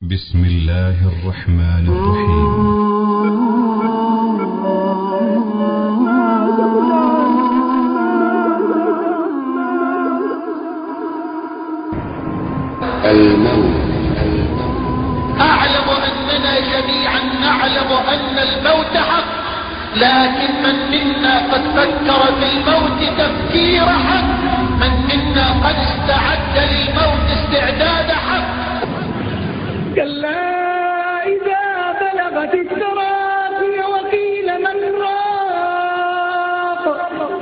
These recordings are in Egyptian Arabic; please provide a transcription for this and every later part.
بسم الله الرحمن الرحيم الموت أعلم أننا جميعا نعلم أن الموت حق لكن من منا قد فكر في الموت تفكير حق من منا قد استعد للموت استعداد حق كلا إذا بلغت التراقي وقيل من راق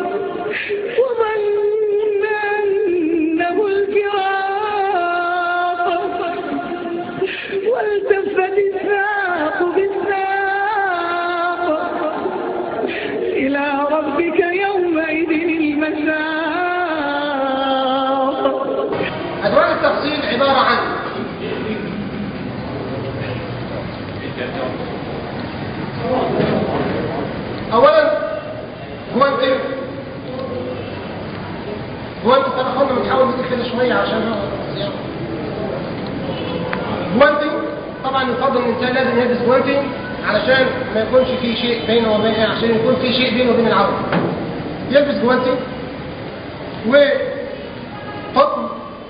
وظن أنه الفراق والتفت الساق بالساق إلى ربك يومئذ المساق أدوار التفصيل عبارة عن أولا هو أنت هو أنت تدخلنا بنحاول نقول كده شوية عشان هو أنت طبعا يفضل الإنسان لازم يلبس جوانتي علشان ما يكونش في شيء بينه وبين عشان يكون في شيء بينه وبين العورة يلبس جوانتي وقطن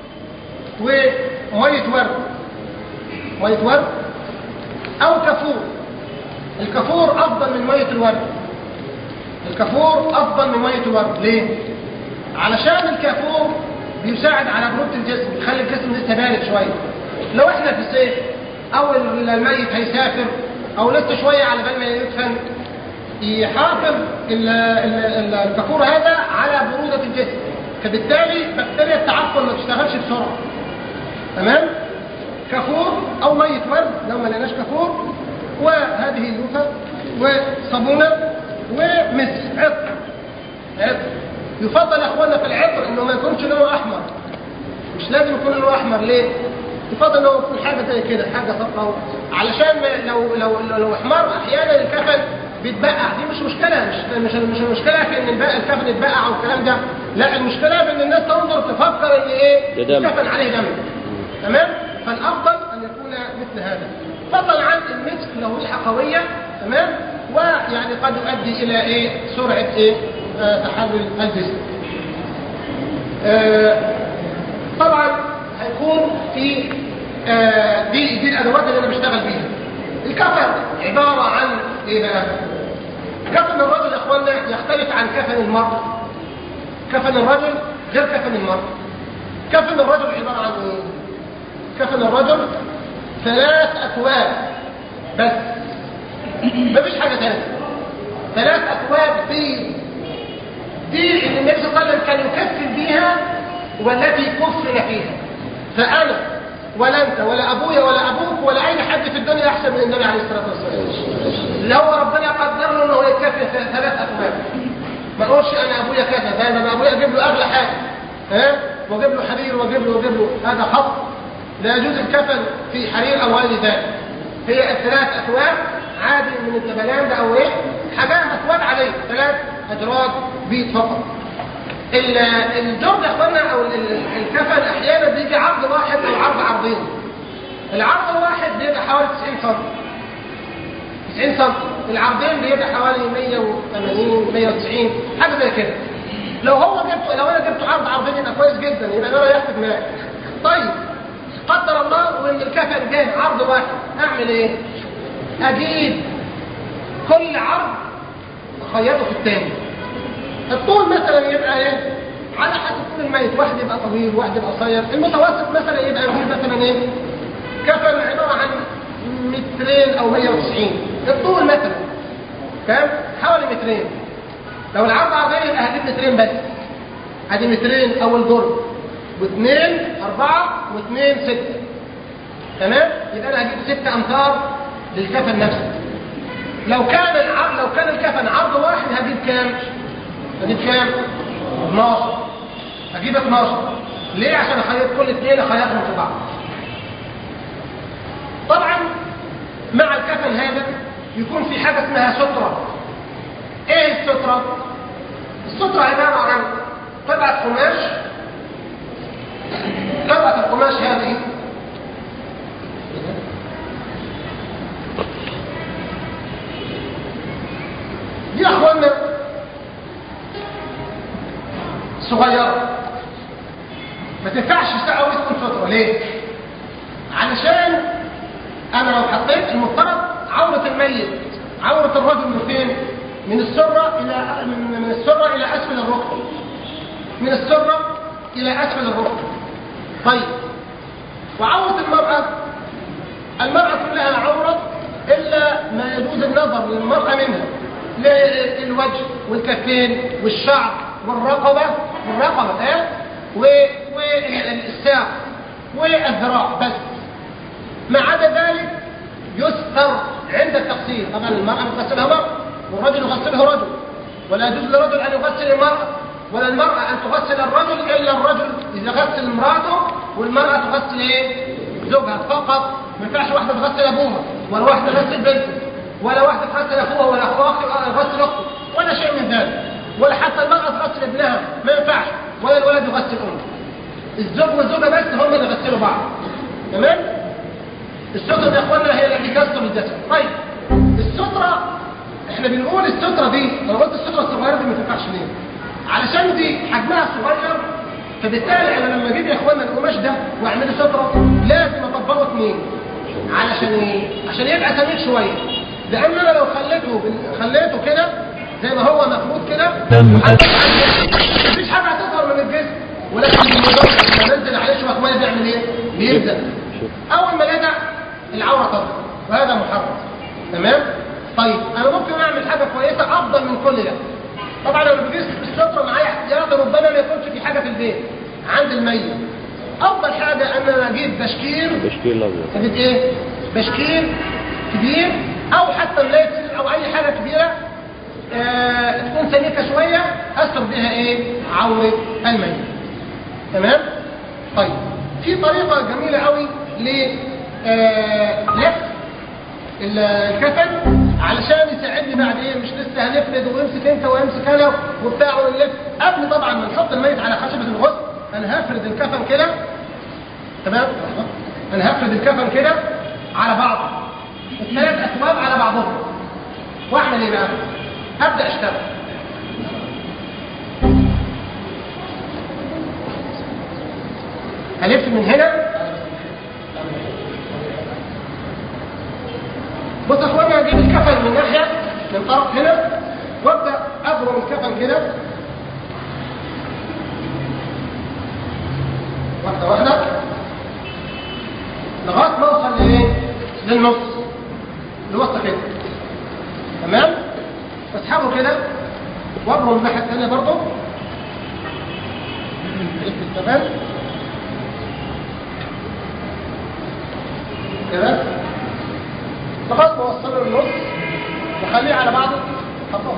ومية ورد مية ورد أو كافور الكافور أفضل من مية الورد الكافور أفضل من مية الورد ليه؟ علشان الكافور بيساعد على برودة الجسم يخلي الجسم لسه بارد شوية لو احنا في الصيف أو الميت هيسافر أو لسه شوية على بال ما يدفن يحافظ ال- ال- ال- الكافور هذا على برودة الجسم فبالتالي بكتيريا التعفن ما تشتغلش بسرعة تمام كافور او ميه ورد لو ما لقيناش كافور وهذه اللوفه وصابونه ومس عطر عطر يفضل يا اخوانا في العطر انه ما يكونش لونه احمر مش لازم يكون لونه احمر ليه يفضل انه يكون حاجه زي كده حاجه صفراء علشان ما- لو لو لو, لو احمر احيانا الكفن بيتبقع دي مش مشكله مش مش مش المشكله في ان البقى الكفن يتبقع او الكلام ده لا المشكله في ان الناس تنظر تفكر ان ايه ده دم. الكفن عليه دم تمام فالافضل ان يكون مثل هذا فضلا عن المسك له ريحه قويه تمام ويعني قد يؤدي الى ايه سرعه ايه آه تحلل الجسم آه طبعا هيكون في آه دي دي الادوات اللي انا بشتغل بيها الكفن عباره عن ايه بقى كفن الرجل يا اخوانا يختلف عن كفن المرأة كفن الرجل غير كفن المرأة كفن الرجل عبارة عن ايه كفن الرجل ثلاث اكواب بس مفيش حاجة ثانية ثلاث اكواب بيض دي اللي النبي صلى الله عليه وسلم كان يكفن بيها والتي كفن فيها فانا ولا انت ولا ابويا ولا ابوك ولا اي حد في الدنيا احسن من النبي عليه الصلاه والسلام اللي هو ربنا قدر له انه يكفي في ثلاث اكواب ما اقولش انا ابويا كذا ده انا ابويا اجيب له اغلى حاجه ها واجيب له حرير واجيب له واجيب له هذا خط لا يجوز الكفن في حرير او غير ذلك هي الثلاث اكواب عادي من الجبلان ده او ايه حاجات اكواب عاديه ثلاث ادراج بيض فقط ال- الجرد يا اخوانا او ال- ال- الكفن احيانا بيجي عرض واحد او عرض عرضين العرض الواحد بيبقى حوالي 90 سم 90 سم العرضين بيبقى حوالي 180 190 حاجه زي كده لو هو جبته لو انا جبت عرض عرضين يبقى كويس جدا يبقى انا ريحت دماغي طيب قدر الله وان الكفن جاي عرض واحد اعمل ايه اجيب كل عرض اخيطه في الثاني الطول مثلا يبقى ايه على حسب طول الميت واحد يبقى طويل واحد يبقى قصير المتوسط مثلا يبقى نجيب مثلا ايه كفن عباره عن مترين او 190 الطول مثلا كام حوالي مترين لو العرض عرضين يبقى هجيب مترين بس ادي مترين اول ضرب واثنين اربعه واثنين سته تمام يبقى انا هجيب ستة امتار للكفن نفسه لو كان العرض لو كان الكفن عرض واحد هجيب كام هجيب كام 12 هجيب 12 ليه عشان اخيط كل اثنين اخيطهم في بعض طبعا مع الكفن هذا يكون في حاجه اسمها ستره ايه الستره الستره عباره عن قطعه قماش قطعه القماش هذه انا لو حطيت المفترض عورة الميت عورة الرجل من فين من السرة الى من من السرة الى اسفل الركبة من السرة الى اسفل الركبة طيب وعورة المرأة المرأة كلها عورة إلا ما يجوز النظر للمرأة منها للوجه والكفين والشعر والرقبة والرقبة ايه و- والساق والذراع بس ما عدا ذلك يستر عند التغسيل طبعا المرأة بتغسلها مرأة والرجل يغسله رجل ولا يجوز لرجل أن يغسل المرأة ولا المرأة أن تغسل الرجل إلا الرجل إذا غسل امرأته والمرأة تغسل إيه؟ زوجها فقط ما ينفعش واحدة تغسل أبوها ولا واحدة تغسل بنته ولا واحدة تغسل أخوها ولا أخوها يغسل أخته ولا شيء من ذلك ولا حتى المرأة تغسل ابنها ما ينفعش ولا الولد يغسل أمه الزوج والزوجة بس هم اللي يغسلوا بعض تمام؟ السترة يا اخوانا هي التي تستر الجسد طيب السترة احنا بنقول السترة دي انا قلت السترة الصغيرة دي ما تنفعش ليه علشان دي حجمها صغير فبالتالي انا لما اجيب يا اخوانا القماش ده واعمله سترة لازم اطبقه اتنين علشان ايه عشان يبقى سميك شوية لان انا لو خليته خليته كده زي ما هو مفروض كده وحطيت عليه مفيش حاجة هتظهر من الجسم ولكن الموضوع لما ننزل عليه شوية مية بيعمل ايه بيلزق اول ما لزق العوره تظهر وهذا محرم تمام طيب انا ممكن اعمل حاجه كويسه افضل من كل ده طبعا انا بقيس الستره معايا احتياطا ربما ما يكونش في حاجه في البيت عند الميت افضل حاجه ان انا اجيب بشكير تشكيل الابيض اجيب ايه بشكير كبير او حتى ملايه سرير او اي حاجه كبيره آه تكون سميكه شويه استر بها ايه عوره الميت تمام طيب في طريقه جميله قوي ل آه، لف الكفن علشان يساعدني بعد ايه مش لسه هنفرد وامسك انت وامسك انا وبتاع ونلف قبل طبعا ما نحط الميت على خشبه الغسل انا هفرد الكفن كده تمام انا هفرد الكفن كده على بعض الثلاث اكواب على بعضهم واعمل ايه بقى ابدا اشتغل هلف من هنا بص يا اخوانا اجيب الكفن من ناحيه من طرف هنا وابدا ابرم الكفن كده واحده واحده لغايه ما اوصل لايه؟ للنص لوسط كده تمام؟ بسحبه كده وابرم الناحيه الثانيه برضه الف الكفن كده لغايه ما اوصله للنص واخليه على بعضه خلاص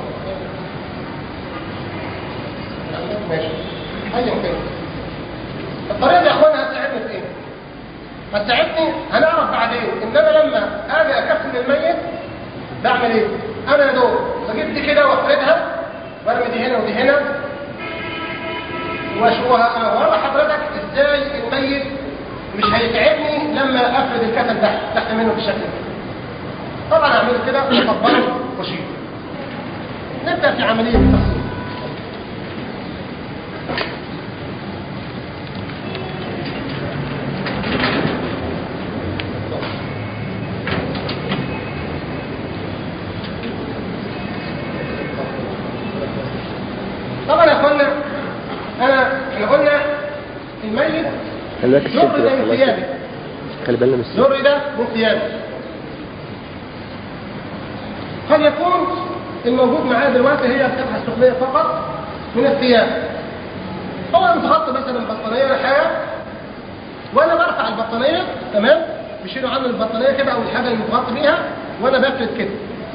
ماشي ايا كان الطريقه دي يا اخوانا هتساعدني في ايه؟ هتساعدني هنعرف بعدين ان انا لما اجي اكفن الميت بعمل ايه؟ انا يا دوب بجيب دي كده وافردها وارمي دي هنا ودي هنا واشوفها ورا حضرتك ازاي الميت مش هيتعبني لما افرد الكفن تحت تحت منه بالشكل ده طبعا اعمله كده واكبره واشيله نبدا في عمليه التفصيل طبعا يا اخوانا انا احنا قلنا الميت خلي بالك الست يخرج ده من خلاص ثيابه خلي بالنا من الست الزر ده من ثيابه قد يكون الموجود معاه دلوقتي هي الفتحه السفليه فقط من الثياب هو متغطى مثلا بطانيه ولا حاجه وانا برفع البطانيه تمام بشيلوا عنه البطانيه كده او الحاجه اللي متغطى بيها وانا بفرد كده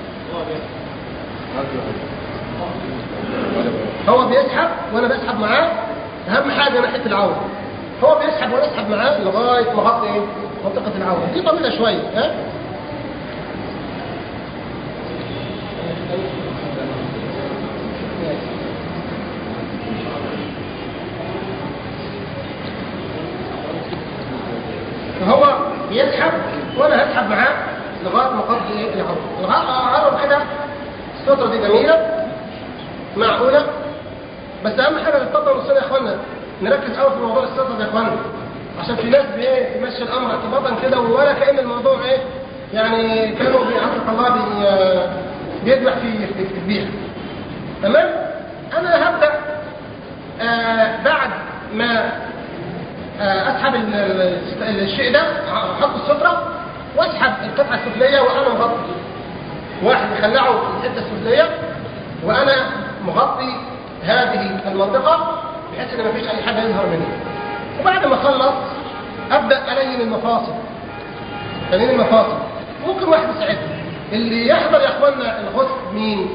هو بيسحب وانا بسحب معاه اهم حاجه ناحيه العوره هو بيسحب وانا اسحب معاه لغايه ما اغطي ايه منطقه العوره دي طويله شويه ها فهو بيسحب وانا هسحب معاه لغايه ما اغطي ايه العوره لغايه اعرف كده الستره دي جميله معقوله بس اهم حاجه نتطبق نصنا يا اخوانا نركز قوي في موضوع الستره ده يا اخوانا عشان في ناس بايه تمشي الامر اعتباطا كده ولا كان الموضوع ايه يعني كانوا بيعرفوا الله بي بيذبح في في في البيئة تمام انا هبدا آه بعد ما آه اسحب ال- ال- الشيء ده احط الستره واسحب القطعه السفليه وانا مغطي واحد يخلعه في الحته السفليه وانا مغطي هذه المنطقه بحيث ان مفيش اي حاجه يظهر منها وبعد ما اخلص ابدا الين المفاصل الين المفاصل ممكن واحد يساعدني اللي يحضر يا اخوانا الغسل مين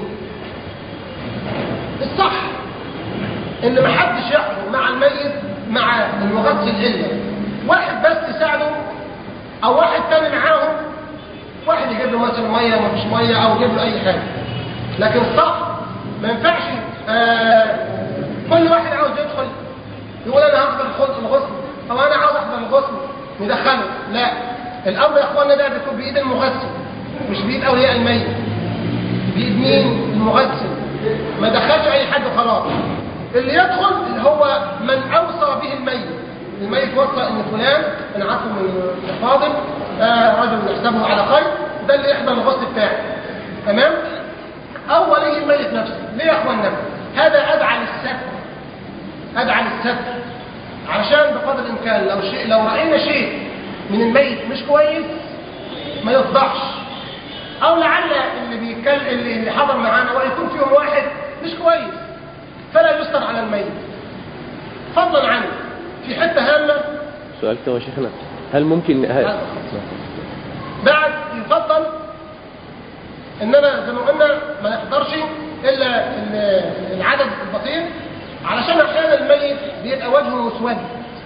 الصح ان ما حدش يحضر مع الميت مع المغسل الا واحد بس يساعده او واحد تاني معاهم واحد يجيب له مثلا ميه ما فيش ميه او يجيب له اي حاجه لكن الصح ما ينفعش آه كل واحد عاوز يدخل يقول انا هحضر الخلق الغسل او انا عاوز احضر الغسل ندخله لا الامر يا اخوانا ده بيكون بايد المغسل مش بايد اولياء الميت بايد مين المغسل ما دخلش اي حد خلاص اللي يدخل اللي هو من اوصى به الميت الميت وصى ان فلان انا عارفه من الفاضل آه رجل نحسبه على خير ده اللي يحضر الغسل بتاعه تمام او ولي الميت نفسه ليه يا اخوانا هذا ادعى للستر ادعى للستر علشان بقدر الامكان لو شيء لو راينا شيء من الميت مش كويس ما يفضحش او لعل اللي بيتكلم اللي اللي حضر معانا ويكون فيهم واحد مش كويس فلا يستر على الميت فضلا عنه في حته هامه سؤال كده يا شيخنا هل ممكن هل... بعد يفضل اننا زي ما قلنا ما نحضرش الا ال- العدد البسيط علشان احيانا الميت بيبقى وجهه مسود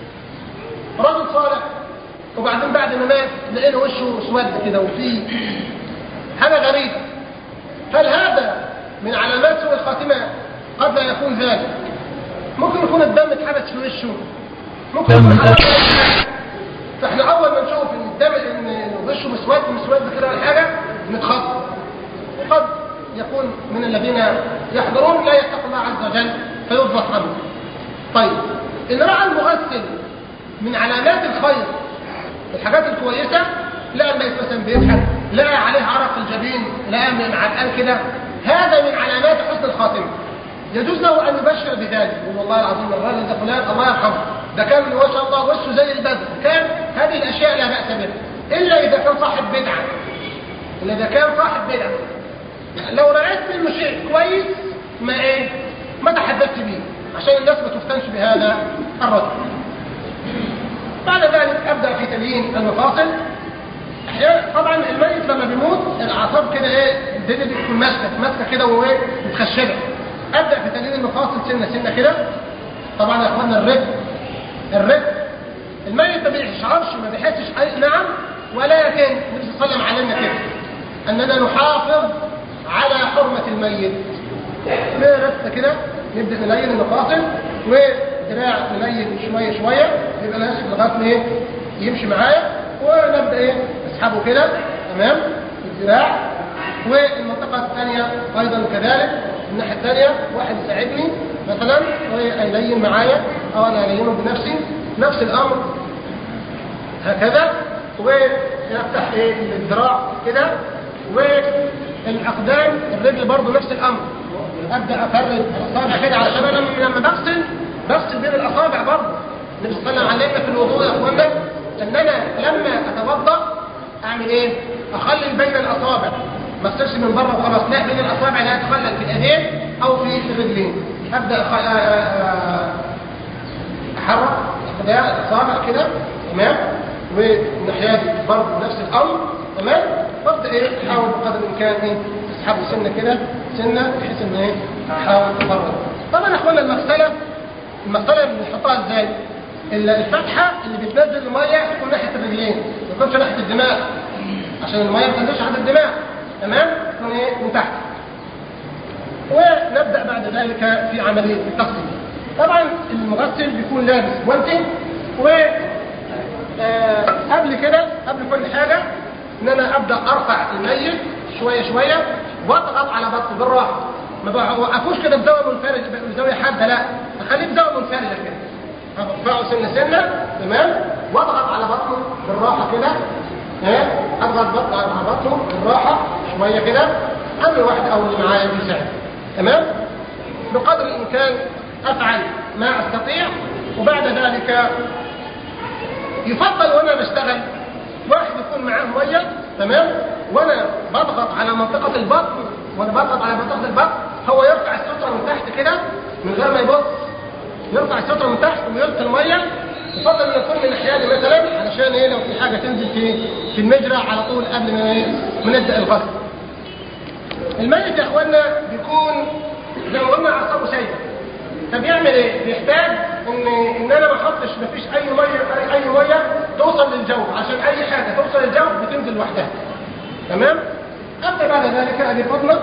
رجل صالح وبعدين بعد ما مات لقينا وشه مسود كده وفيه حاجه غريبه هل هذا من علامات سوء الخاتمه قد لا يكون ذلك ممكن يكون الدم اتحبس في وشه ممكن يكون حرام فاحنا اول ما نشوف ان الدم ان وشه مسود مسود كده ولا حاجه نتخض وقد يكون من الذين يحضرون لا يتقوا الله عز وجل فيفضح عنه طيب ان راى المغسل من علامات الخير الحاجات الكويسه لا الميت مثلا بيضحك لا عليه عرق في الجبين لا من عرقان كده هذا من علامات حسن الخاتمه يجوز له ان يبشر بذلك يقول والله العظيم الراجل ده فلان الله يرحمه ده كان ما شاء الله وشه زي البدر كان هذه الاشياء لا باس بها الا اذا كان صاحب بدعه الا اذا كان صاحب بدعه لو رأيت منه شيء كويس ما ايه ما تحدثت به عشان الناس ما تفتنش بهذا الرجل بعد ذلك ابدا في تليين المفاصل احيانا طبعا الميت لما بيموت الاعصاب كده ايه الدنيا دي بتكون ماسكه ماسكه كده وايه متخشبه ابدا في تليين المفاصل سنه سنه كده طبعا يا اخوانا الرجل الرجل الميت ما بيشعرش ما بيحسش اي نعم ولكن النبي صلى الله عليه وسلم علمنا كده اننا نحافظ على حرمه الميت نرفع كده نبدا نلين المفاصل ودراع نلين شويه شويه يبقى ماسك لغايه ما ايه يمشي معايا ونبدا ايه نسحبه كده تمام الذراع والمنطقه الثانيه ايضا كذلك الناحيه الثانيه واحد يساعدني مثلا ويلين معايا او انا الينه بنفسي نفس الامر هكذا ويفتح ايه الذراع كده والاقدام الرجل برضه نفس الامر ابدا افرد الاصابع كده علشان انا لما بغسل بغسل بين الاصابع برضه النبي صلى الله عليه وسلم علمنا في الوضوء يا اخوانا ان انا لما اتوضا اعمل ايه؟ اخلل بين الاصابع ما اغسلش من بره وخلاص لا بين الاصابع لا اتخلل في الايدين او في الرجلين ابدا أخ- آه- آه- احرك اقدام الاصابع كده تمام والناحيه دي برضه نفس الامر تمام وابدا ايه احاول بقدر الامكان ايه اسحبه سنه كده سنه بحيث ان ايه احاول افرغ طبعا يا اخوانا المغسله المغسله بنحطها ازاي؟ ال- الفتحه اللي بتنزل الميه تكون ناحيه الرجلين ما تكونش ناحيه الدماغ عشان الميه ما تنزلش على الدماغ تمام؟ تكون ايه من تحت ونبدا بعد ذلك في عمليه التغسيل طبعا المغسل بيكون لابس جوانتي و آه، قبل كده قبل كل حاجه ان انا ابدا ارفع الميت شويه شويه واضغط على بطنه بالراحه ما بوقفوش كده بزاويه منفرجه بزاويه حاده لا اخليه بزاويه منفرجه كده برفعه سنه سنه تمام واضغط على بطنه بالراحه كده ها اضغط بطن على بطنه بالراحه شويه كده اعمل واحد او اللي معايا بيساعد تمام بقدر الامكان افعل ما استطيع وبعد ذلك يفضل وانا بشتغل واحد يكون معاه ميه تمام وانا بضغط على منطقه البطن وانا بضغط على منطقه البطن هو يرفع الستره من تحت كده من غير ما يبص يرفع الستره من تحت ويلقي الميه يفضل ان يكون من ناحيتي مثلا علشان ايه لو في حاجه تنزل في في المجرى على طول قبل ما إيه؟ ما نبدا الغسل. الميت يا اخوانا بيكون زي ما قلنا اعصابه سايبه فبيعمل ايه؟ بيحتاج ان ان انا ما احطش ما فيش اي ميه اي, أي ميه توصل للجو عشان اي حاجه توصل للجو بتنزل لوحدها. تمام؟ ابدا بعد ذلك ادي بطنك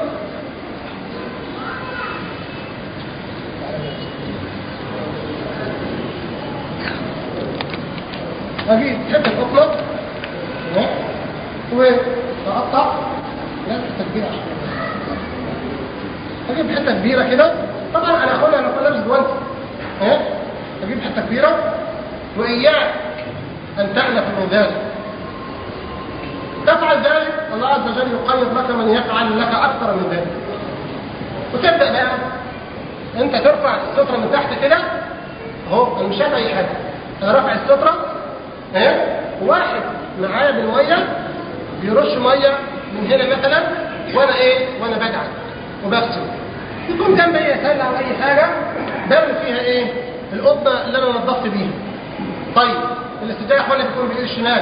اجيب حته قطنه واقطع لا حته كبيره عشان اجيب حته كبيره كده طبعا انا اقول انا اكون لابس جوانتي ها اجيب حته كبيره واياك ان تألف من ذلك تفعل ذلك الله عز وجل يقيض لك من يفعل لك اكثر من ذلك وتبدا بقى انت ترفع الستره من تحت كده اهو انا مش شايف اي حاجه انا رافع الستره ها واحد معايا بالميه بيرش ميه من هنا مثلا وانا ايه وانا بدعك وبغسل يكون جنبي اي سله او اي حاجه برمي فيها ايه القطنه اللي انا نظفت بيها طيب الاستنجاء يا اخوانا بيكون بالايد الشمال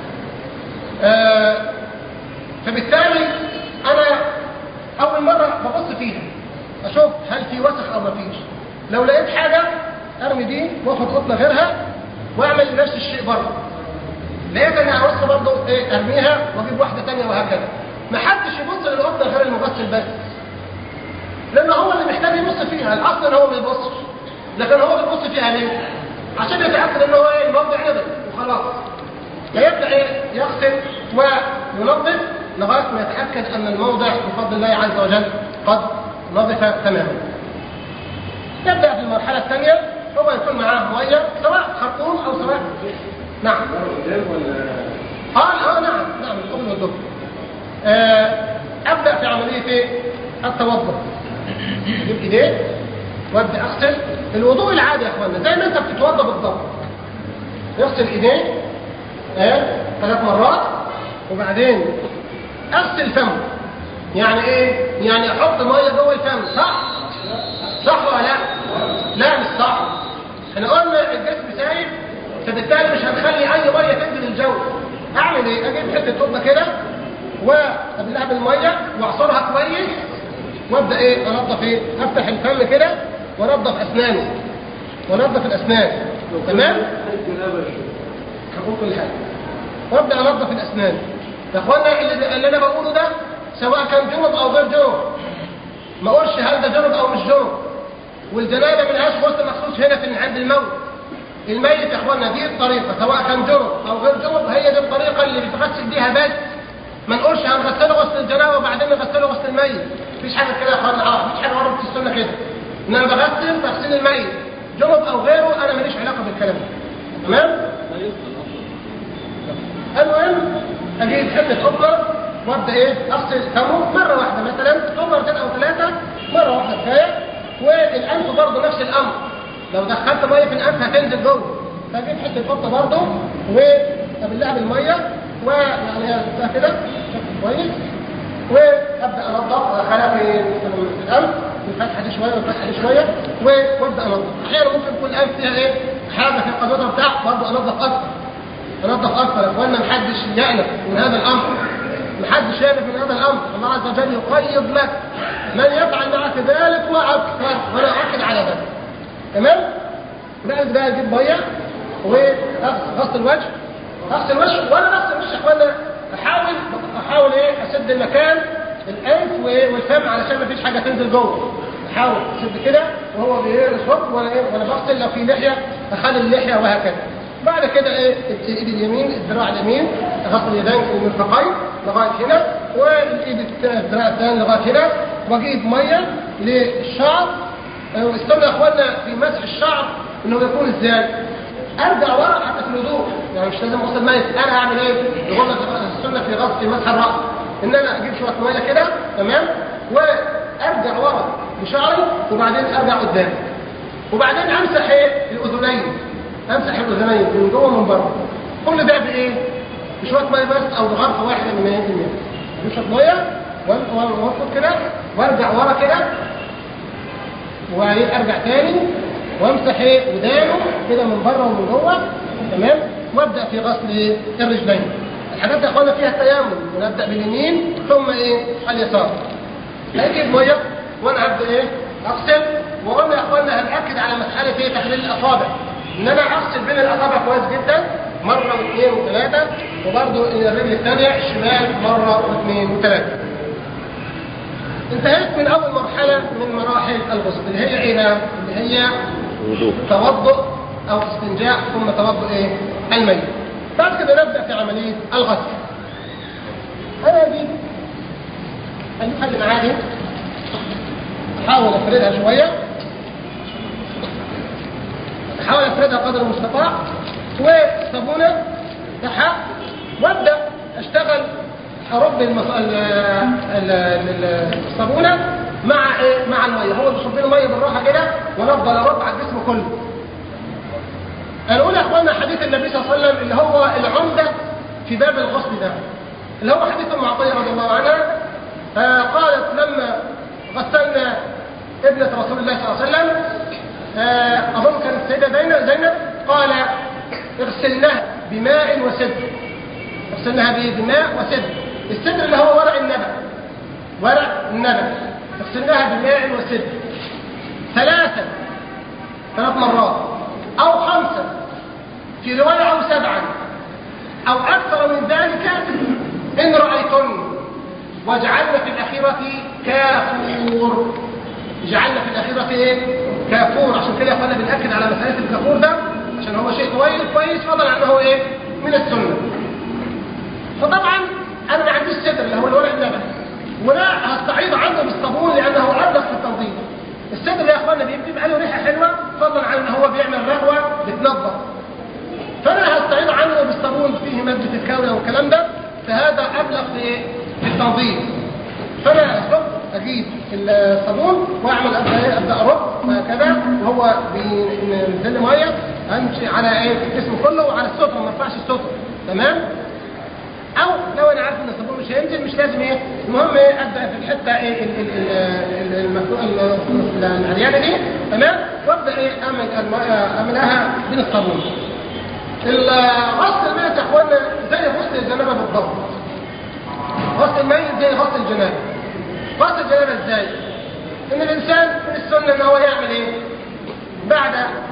آه فبالتالي انا اول مره ببص فيها اشوف هل في وسخ او ما فيش لو لقيت حاجه ارمي دي واخد قطنه غيرها واعمل نفس الشيء برضه لقيت ان عاوزها برضه ايه ارميها واجيب واحده ثانيه وهكذا ما حدش يبص للقطه غير المغسل بس لان هو اللي محتاج يبص فيها الاصل ان هو ما يبصش لكن هو بيبص فيها ليه عشان يتاكد ان هو ايه الموضع نضف وخلاص فيبدا ايه يغسل وينظف لغايه ما يتاكد ان الموضع بفضل الله عز وجل قد نظف تماما يبدا في المرحله الثانيه هو يكون معاه ميه سواء خرطوم او سواء نعم اه اه نعم نعم القبل والدبر آه ابدا في عمليه ايه التوضا اجيب ايديه وابدا اغسل الوضوء العادي يا اخوانا زي ما انت بتتوضا بالضبط يغسل ايديه آه ثلاث مرات وبعدين اغسل فمه يعني ايه يعني احط ميه جوه الفم صح صح ولا لا لا مش صح احنا قلنا الجسم سايب فبالتالي مش هنخلي اي ميه تنزل الجو اعمل ايه اجيب حته قطنه كده وابلها بالميه واعصرها كويس وابدا ايه انظف ايه افتح الفم كده وانظف اسناني وانظف الاسنان تمام هقول كل حاجه وابدا انظف الاسنان يا اخوانا اللي, اللي انا بقوله ده سواء كان جنب او غير جنب ما اقولش هل ده جنب او مش جنب والجنابه ملهاش غسل مخصوص هنا في عند الموت الميت يا اخوانا دي الطريقه سواء كان جنب او غير جنب هي دي الطريقه اللي بيتغسل بيها بس ما نقولش هنغسله غسل الجنابه وبعدين نغسله غسل الميت مفيش حاجه كده يا اخوانا اه مفيش حاجه ورد في السنه كده ان انا بغسل تغسيل الميت جنب او غيره انا ماليش علاقه بالكلام ده تمام المهم اجيب حته قبله وابدا ايه اغسل فمه مره واحده مثلا او مرتين او ثلاثه مره واحده كفايه والانف برضه نفس الامر لو دخلت ميه في الانف هتنزل جوه فاجيب حته قطه برضه وابلها بالميه ويعني ده كده بشكل كويس وابدا انضف خلايا في الانف الفتحه دي شويه والفتحه دي شويه وابدا انضف احيانا ممكن يكون الانف فيها ايه حاجه في القدوره بتاعه برضه انضف اكتر انضف اكتر يا اخوانا محدش يأنف من هذا الامر محدش يأنف من هذا الامر الله عز وجل يقيض لك من يفعل معك ذلك واكثر وانا اؤكد على ذلك تمام بعد بقى اجيب ميه وغسل الوجه غسل الوجه وانا بغسل الوجه يا اخوانا احاول احاول ايه اسد المكان الانف والفم علشان ما فيش حاجه تنزل جوه احاول اسد كده وهو بيصب وانا ايه وانا بغسل لو في لحيه اخلي اللحيه وهكذا بعد كده ايه الايد اليمين الذراع اليمين غسل اليدين والمرفقين لغايه هنا والايد الذراع الثاني لغايه هنا واجيب ميه للشعر استنى يا اخوانا في مسح الشعر انه يكون ازاي ارجع ورا حتى في الوضوء يعني مش لازم اوصل ميت انا هعمل ايه يقول لك السنه في غسل مسح الراس ان انا اجيب شويه ميه كده تمام وارجع ورا بشعري وبعدين ارجع قدام وبعدين امسح ايه الاذنين امسح الاذنين من جوه ومن بره كل ده بايه بشويه ميه بس او بغرفه واحده من مياه المياه بشويه ميه وأ- وأ- وافرد كده وارجع ورا كده وبعدين ارجع تاني وامسح ايه ودانه كده من بره ومن جوه تمام وابدا في غسل إيه؟ الرجلين الحاجات دي يا اخوانا فيها التيمم ونبدا باليمين ثم ايه اليسار هيجيب ميه وانا هبدا ايه اغسل وقلنا يا اخوانا هنأكد على مساله ايه تحليل الاصابع ان انا اغسل بين الاصابع كويس جدا مره واثنين وثلاثه وبرده الرجل الثانيه الشمال مره واثنين وثلاثه انتهيت من اول مرحله من مراحل الغسل اللي هي ايه بقى؟ اللي هي وضوء توضؤ او استنجاء ثم توضؤ ايه الميت بعد كده نبدا في عمليه الغسل انا اجيب الحاجه اللي معايا دي احاول افردها شويه احاول افردها قدر المستطاع وصابونه تحت وابدا اشتغل ارد المص... ال... ال... ال- الصابونه مع ايه مع الميه هو بيصب لي الميه بالراحه كده وانا افضل ارد على الجسم كله هنقول يا اخوانا حديث النبي صلى الله عليه وسلم اللي هو العمده في باب الغسل ده اللي هو حديث ام عطيه رضي الله عنها آه قالت لما غسلنا ابنه رسول الله صلى الله عليه وسلم آه اظن كانت السيده زينب زينب قال اغسلناها بماء وسدر اغسلناها بايه؟ بماء وسدر السدر اللي هو ورق النبأ ورق النبأ اغسلناها بماء وسدر ثلاثا ثلاث مرات أو خمسا في رواية أو سبعا أو أكثر من ذلك إن رأيتن واجعلنا في الأخيرة كافور جعلنا في الأخيرة إيه؟ كافور عشان كده يا اخوانا بنأكد على مسألة الكافور ده عشان هو شيء كويس كويس فضلا عن أنه إيه؟ من السنة فطبعا أنا ما عنديش صدر اللي هو الورق النبأ ولا هستعيض عنه بالصابون لأنه أبلغ في التنظيف الصدر يا اخوانا بيبقى له ريحه حلوه فضلا عن ان هو بيعمل رغوه بتنظف فانا هستعيض عنه بالصابون فيه ماده الكاويه والكلام ده فهذا ابلغ في في التنظيف فانا اصب اجيب الصابون واعمل ابدا ايه ابدا ارد وهكذا وهو بينزل لي ميه امشي على ايه الجسم كله وعلى الستره ما ارفعش الستره تمام او لو انا عارف ان الصابون مش هينزل مش لازم ايه المهم ايه ابدا في الحته ايه ال- ال- ال- المفتوح- ال- العريانه دي تمام وابدا ايه اعمل الم- اعملها بين الصابون غسل الميت يا اخوانا زي غسل الجنابه بالضبط غسل الميت زي غسل الجنابه غسل الجنابه ازاي ان الانسان من السنه ان هو يعمل ايه بعد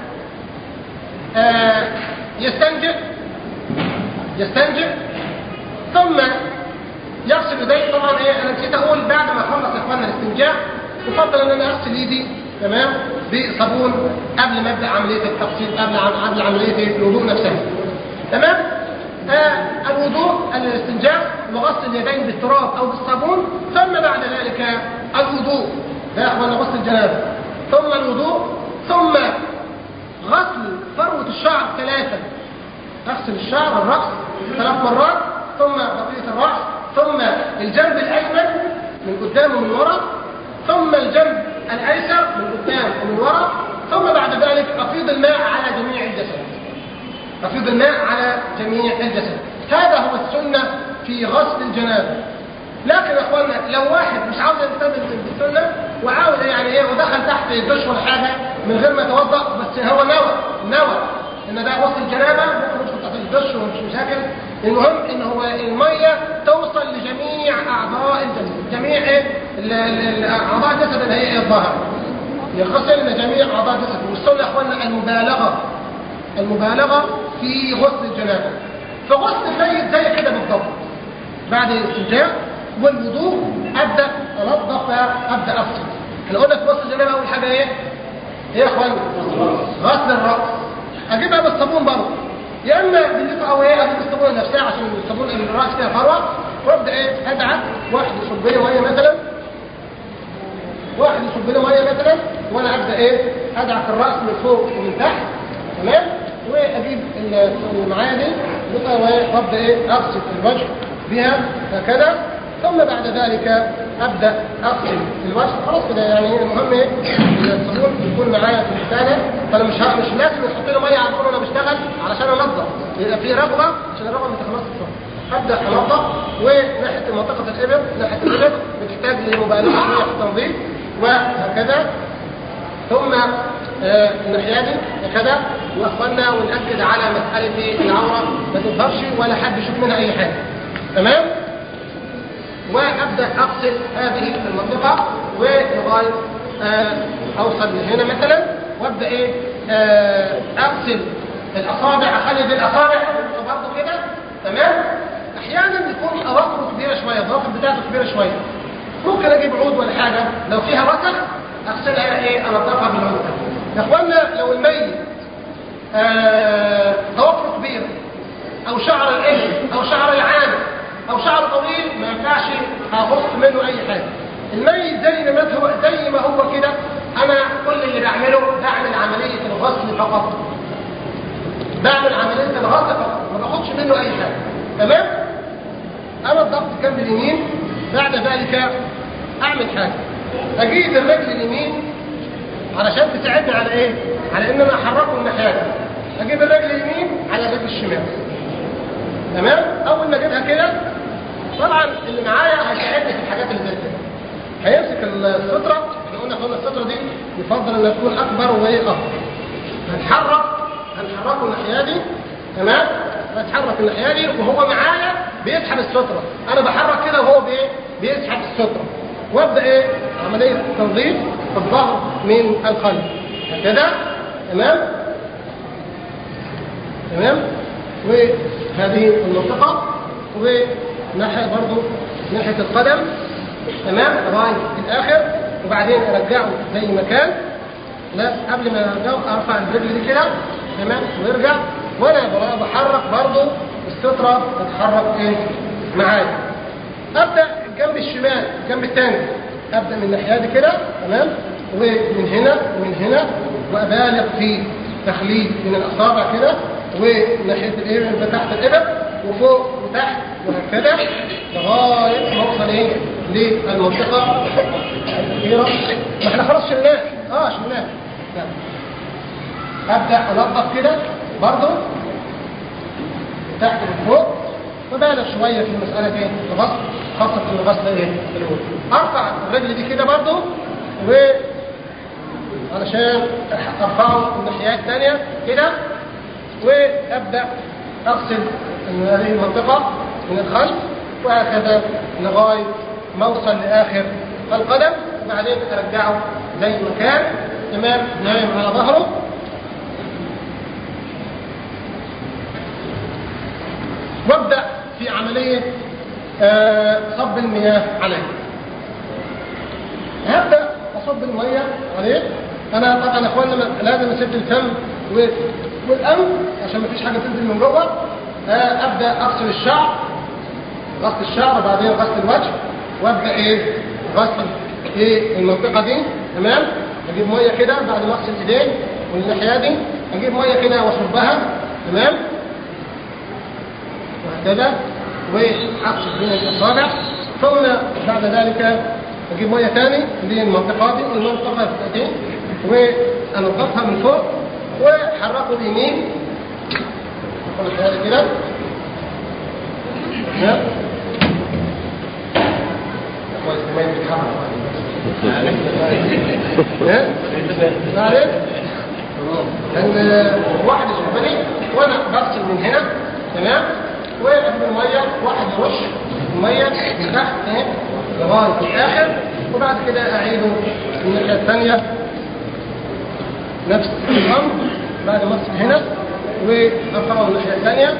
آه يستنجد يستنجد ثم يغسل يديه طبعا ايه انا نسيت اقول بعد ما خلص يا اخوانا الاستنجاء يفضل ان انا اغسل ايدي تمام بصابون قبل ما ابدا عمليه التغسيل قبل عم- قبل عمليه الوضوء نفسها تمام آه الوضوء الاستنجاء وغسل اليدين بالتراب او بالصابون ثم بعد ذلك الوضوء ده يا اخوانا غسل الجنابه ثم الوضوء ثم غسل فروه الشعر ثلاثه اغسل الشعر الرأس ثلاث مرات ثم بقية الرأس ثم الجنب الأيمن من قدام ومن وراء ثم الجنب الأيسر من قدام ومن وراء ثم بعد ذلك أفيض الماء على جميع الجسد أفيض الماء على جميع الجسد هذا هو السنة في غسل الجنابة لكن يا اخوانا لو واحد مش عاوز يلتزم بالسنه وعاوز يعني ايه ودخل تحت الدش ولا حاجه من غير ما يتوضا بس هو نوى نوى ان ده غسل الجنابه ممكن يدخل تحت الدش ومش مشاكل المهم ان هو الميه توصل لجميع اعضاء الجسد جميع ايه ال- ال- ال- اعضاء الجسد اللي هي إيه؟ الظهر يغسل جميع اعضاء الجسد والسنه يا اخوانا المبالغه المبالغه في غسل الجنابه فغسل الميت زي كده بالضبط بعد الاستنجاء والوضوء ابدا انظف ابدا اغسل احنا قلنا في غسل الجنابه اول حاجه ايه؟ ايه يا اخوانا؟ غسل الراس اجيبها بالصابون برضه يا اما بالليفه او ايه اجيب الصابونه نفسها عشان الصابون الراس فيها فروه وابدا ايه ادعك واحد يصب لي ميه مثلا واحد يصب لي ميه مثلا وانا ابدا ايه ادعك الراس من فوق ومن تحت تمام واجيب اللي معايا دي وابدا ايه اغسل الوجه بها هكذا ثم بعد ذلك ابدا اغسل الوجه خلاص كده يعني المهم ايه ان الصابون يكون معايا في الثانيه فانا مش ه- مش لازم احط له ميه على طول وانا بشتغل علشان انظف يبقى في رغبه عشان الرغبه ما تخلصش بسرعه ابدا انظف وناحيه منطقه الابر ناحيه الابر بتحتاج لمبالغه شويه في التنظيف وهكذا ثم آه، الناحيه دي هكذا واخوانا ونأكد على مساله العوره ما تظهرش ولا حد يشوف منها اي حاجه تمام وابدا اغسل هذه المنطقه ولغايه آه، اوصل لهنا مثلا وابدا ايه آه، اغسل الاصابع اخلي دي الاصابع برضه كده تمام احيانا يكون اظافره كبيره شويه الظافر بتاعته كبيره شويه ممكن اجيب عود ولا حاجه لو فيها وسخ اغسلها ايه انضفها بالعود يا اخوانا لو الميت آه، ضوافره كبيره او شعر الابل او شعر العانه او شعر طويل ما ينفعش اغص منه اي حاجه الميت زي ما هو زي ما هو كده انا كل اللي بعمله بعمل عمليه الغسل فقط بعمل عمليه الغسل فقط ما باخدش منه اي حاجه تمام انا الضغط جنب اليمين بعد ذلك اعمل حاجه اجيب الرجل اليمين علشان تساعدني على ايه على ان انا احركه الناحيه دي. اجيب الرجل اليمين على الرجل الشمال تمام اول ما اجيبها كده طبعا اللي معايا هيساعدني في الحاجات اللي زي كده هيمسك الستره احنا قلنا قلنا الستره دي يفضل انها تكون اكبر وهي اكبر هنحرك هنحركه الناحيه دي تمام هنتحرك الناحيه دي وهو معايا بيسحب الستره انا بحرك كده وهو بايه بيسحب الستره وابدا ايه عمليه تنظيف الظهر من الخلف كده تمام تمام وهذه المنطقة وناحية برضو ناحية القدم تمام لغاية الآخر وبعدين أرجعه زي ما كان لا قبل ما أرجعه أرفع الرجل دي كده تمام ويرجع وأنا بقى بحرك برضو السترة تتحرك إيه معايا أبدأ الجنب الشمال الجنب الثاني أبدأ من الناحية دي كده تمام ومن هنا ومن هنا وأبالغ في تخليل من الأصابع كده وناحية الإبر تحت الإبر وفوق وتحت وهكذا لغاية ما أوصل إيه للمنطقة الأخيرة ما إحنا خلاص شلناه آه شلناه نعم. أبدأ أنظف كده برضه تحت وفوق وبالغ شوية في مسألة إيه الغسل خاصة في الغسل إيه الأولى أرفع الرجل دي كده برضه و علشان ارفعه الناحية الثانية كده وابدا اغسل من هذه المنطقة من الخلف وهكذا لغاية ما اوصل لاخر القدم وبعدين ارجعه زي ما كان تمام نايم على ظهره وابدا في عملية آه، صب المياه عليه هبدا اصب الميه عليه انا طبعا يا اخوانا لازم اسد الفم و- والانف عشان ما فيش حاجه تنزل من جوه آه، ابدا اغسل الشعر غسل الشعر وبعدين غسل الوجه وابدا ايه غسل ايه المنطقه دي تمام اجيب ميه كده بعد ما اغسل ايدين والناحيه دي اجيب ميه كده واصبها تمام وهكذا واغسل بين الاصابع ثم بعد ذلك اجيب ميه ثاني للمنطقه دي والمنطقه دي وانضفها من فوق وحركه اليمين نقول هذا كده تمام كويس ما يتحرك ها؟ معلش لان واحد يشوفني وانا بغسل من هنا تمام واخد الميه واحد يرش الميه من تحت اهي لغايه الاخر وبعد كده اعيده من الناحيه الثانيه نفس الامر بعد ما اغسل هنا وارفعه من الناحيه الثانيه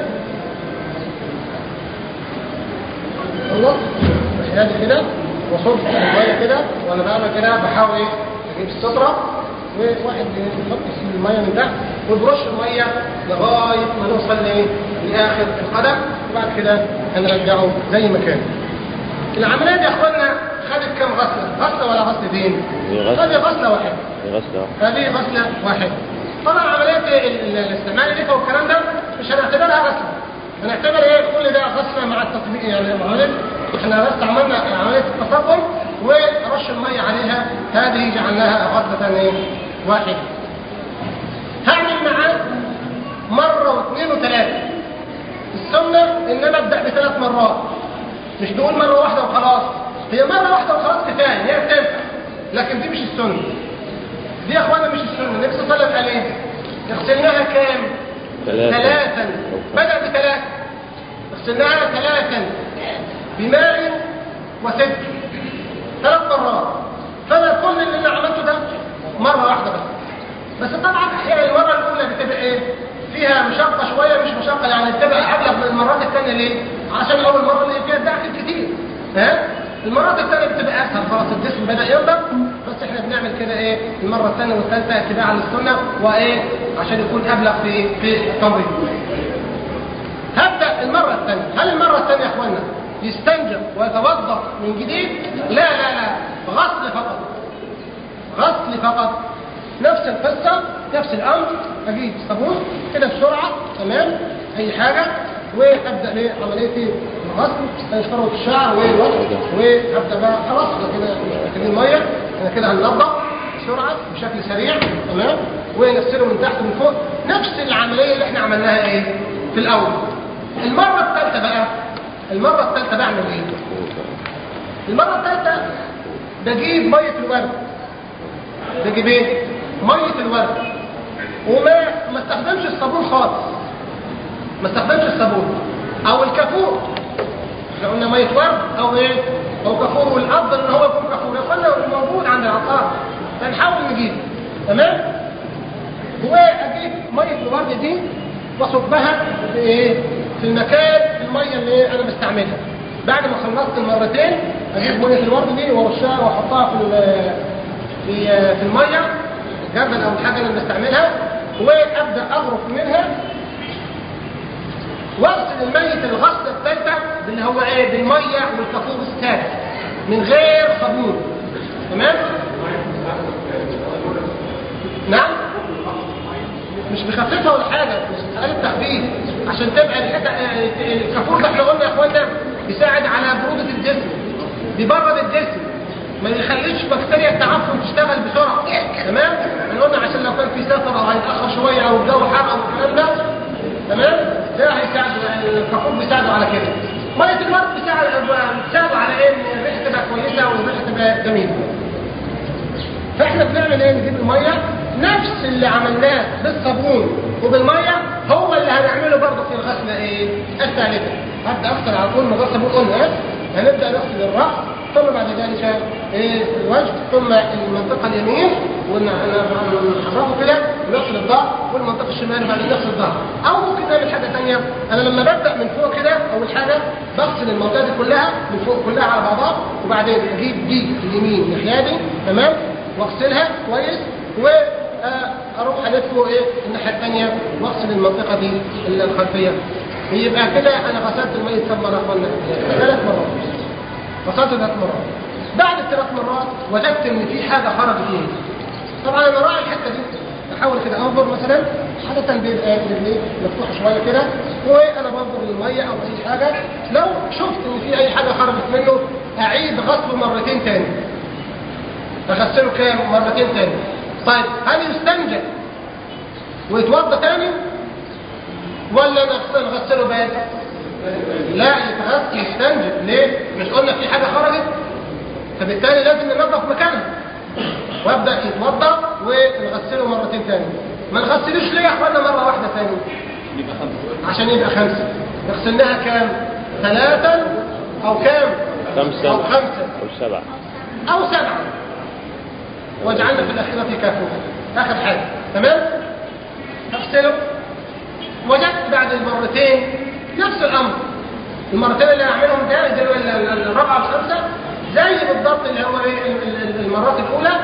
خلص الناحيه دي كده واصب الميه كده وانا بعمل كده بحاول ايه اجيب الستره وواحد يحط الميه من تحت وبرش الميه لغايه ما نوصل لايه؟ لاخر القدم وبعد كده هنرجعه زي ما كان. العمليه دي يا اخوانا خدت كام غسله؟ غسله ولا غسلتين؟ هي غسلة. هذه غسله واحده. غسلة هذه غسله واحده. طبعا عمليه ال- ال- الاستعمال الليفه والكلام ده مش هنعتبرها غسله. هنعتبر ايه كل ده غسله مع التطبيق يعني معلش احنا بس عملنا عمليه التصفن ورش الميه عليها هذه جعلناها غسله ايه واحده هعمل معاه مره واثنين وثلاثه السنه ان انا ابدا بثلاث مرات مش تقول مره واحده وخلاص هي مره واحده وخلاص كفايه هي بتنفع لكن دي مش السنه دي يا اخوانا مش السنه النبي صلى الله عليه وسلم قال ايه اغسلناها كام ثلاثة. ثلاثا بدا بثلاث اغسلناها ثلاثا بماء وسدر ثلاث مرات فانا كل اللي انا عملته ده مره واحده بس بس طبعا احيانا المره الاولى بتبقى ايه فيها مشقه شويه مش مشقه يعني بتبقى ابلغ من المرات الثانيه ليه عشان اول مره اللي فيها دعك كتير ها المرات الثانيه بتبقى اسهل خلاص الجسم بدا ينضج بس احنا بنعمل كده ايه المره الثانيه والثالثه اتباعا للسنه وايه عشان يكون ابلغ في في التمرين هبدا المره الثانيه هل المره الثانيه يا اخوانا يستنجى ويتوضا من جديد لا لا لا غسل فقط غسل فقط نفس القصة نفس الأمر أجيب صابون كده بسرعة تمام أي حاجة وأبدأ ليه عملية الغسل شفرة الشعر والوجه وأبدأ بقى خلاص أنا كده محتاجين المية أنا كده هننضف بسرعة بشكل سريع تمام ونغسله من تحت ومن فوق نفس العملية اللي احنا عملناها ايه في الأول المرة الثالثة بقى المرة الثالثة بعمل ايه؟ المرة الثالثة بجيب مية الورد بجيب ايه؟ مية الورد وما ما استخدمش الصابون خالص ما استخدمش الصابون او الكافور احنا قلنا مية ورد او ايه؟ او كافور والافضل ان هو يكون كافور يقولنا موجود عند العطار فنحاول نجيبه تمام؟ واجيب مية الورد دي واصبها في ايه؟ في المكان في المية اللي إيه انا مستعملها بعد ما خلصت المرتين اجيب مية الورد دي وارشها واحطها في ال- في في الميه الجردل او الحاجه اللي بستعملها وابدا اغرف منها واغسل الميت الغسله الثالثه باللي هو ايه بالميه والكافور السادس من غير صابون تمام نعم مش بخففها ولا حاجه مش مساله تخفيف عشان تبقى الحته الكافور ده احنا قلنا يا اخوانا بيساعد على بروده الجسم بيبرد الجسم ما يخليش بكتيريا التعفن تشتغل بسرعه تمام احنا قلنا عشان لو كان في سفر او هيتاخر شويه او الجو حر او الكلام ده تمام ده هيساعد الكافور بيساعده على كده ميه الورد بتساعد بتساعده على ايه ان الريحه تبقى كويسه والريحه تبقى جميله فاحنا بنعمل ايه نجيب الميه نفس اللي عملناه بالصابون وبالميه هو اللي هنعمله برضه في الغسله ايه الثالثه هبدا اغسل على طول من غير صابون قلنا هنبدا نغسل الراس ثم بعد ذلك ايه الوجه ثم المنطقه اليمين ونحركه كده ونغسل الظهر والمنطقه الشمال بعد نغسل الظهر او ممكن نعمل حاجه ثانيه انا لما ببدا من فوق كده اول حاجه بغسل المنطقه دي كلها من فوق كلها على بعضها وبعدين اجيب دي اليمين ناحيه دي تمام واغسلها كويس واروح الفه ايه الناحيه الثانيه واغسل المنطقه دي الخلفيه يبقى كده انا غسلت الميت كم مره قلنا ثلاث مرات غسلت ثلاث مرات بعد الثلاث مرات وجدت ان في حاجه خرجت مني طبعا انا راعي الحته دي احاول كده انظر مثلا عاده بيبقى رجلي مفتوحه شويه كده وانا بنظر للميه او اي حاجه لو شفت ان في اي حاجه خرجت منه اعيد غسله مرتين تاني اغسله كام مرتين تاني طيب هل يستنجى ويتوضا تاني ولا نغسل نغسله بارد لا يتغسل يستنجد ليه مش قلنا في حاجه خرجت فبالتالي لازم ننظف مكانها وابدا يتوضا ونغسله مرتين تاني ما نغسلوش ليه يا اخوانا مره واحده تاني عشان يبقى خمسه غسلناها كام ثلاثا او كام خمسة او خمسه أو سبعة أو سبعة وجعلنا في الآخرة كافورا آخر حاجة تمام تغسله وجدت بعد المرتين نفس الأمر المرتين اللي هعملهم ده زي ال- ال- الرابعة والخامسة زي بالضبط اللي هو ايه ال- ال- المرات الأولى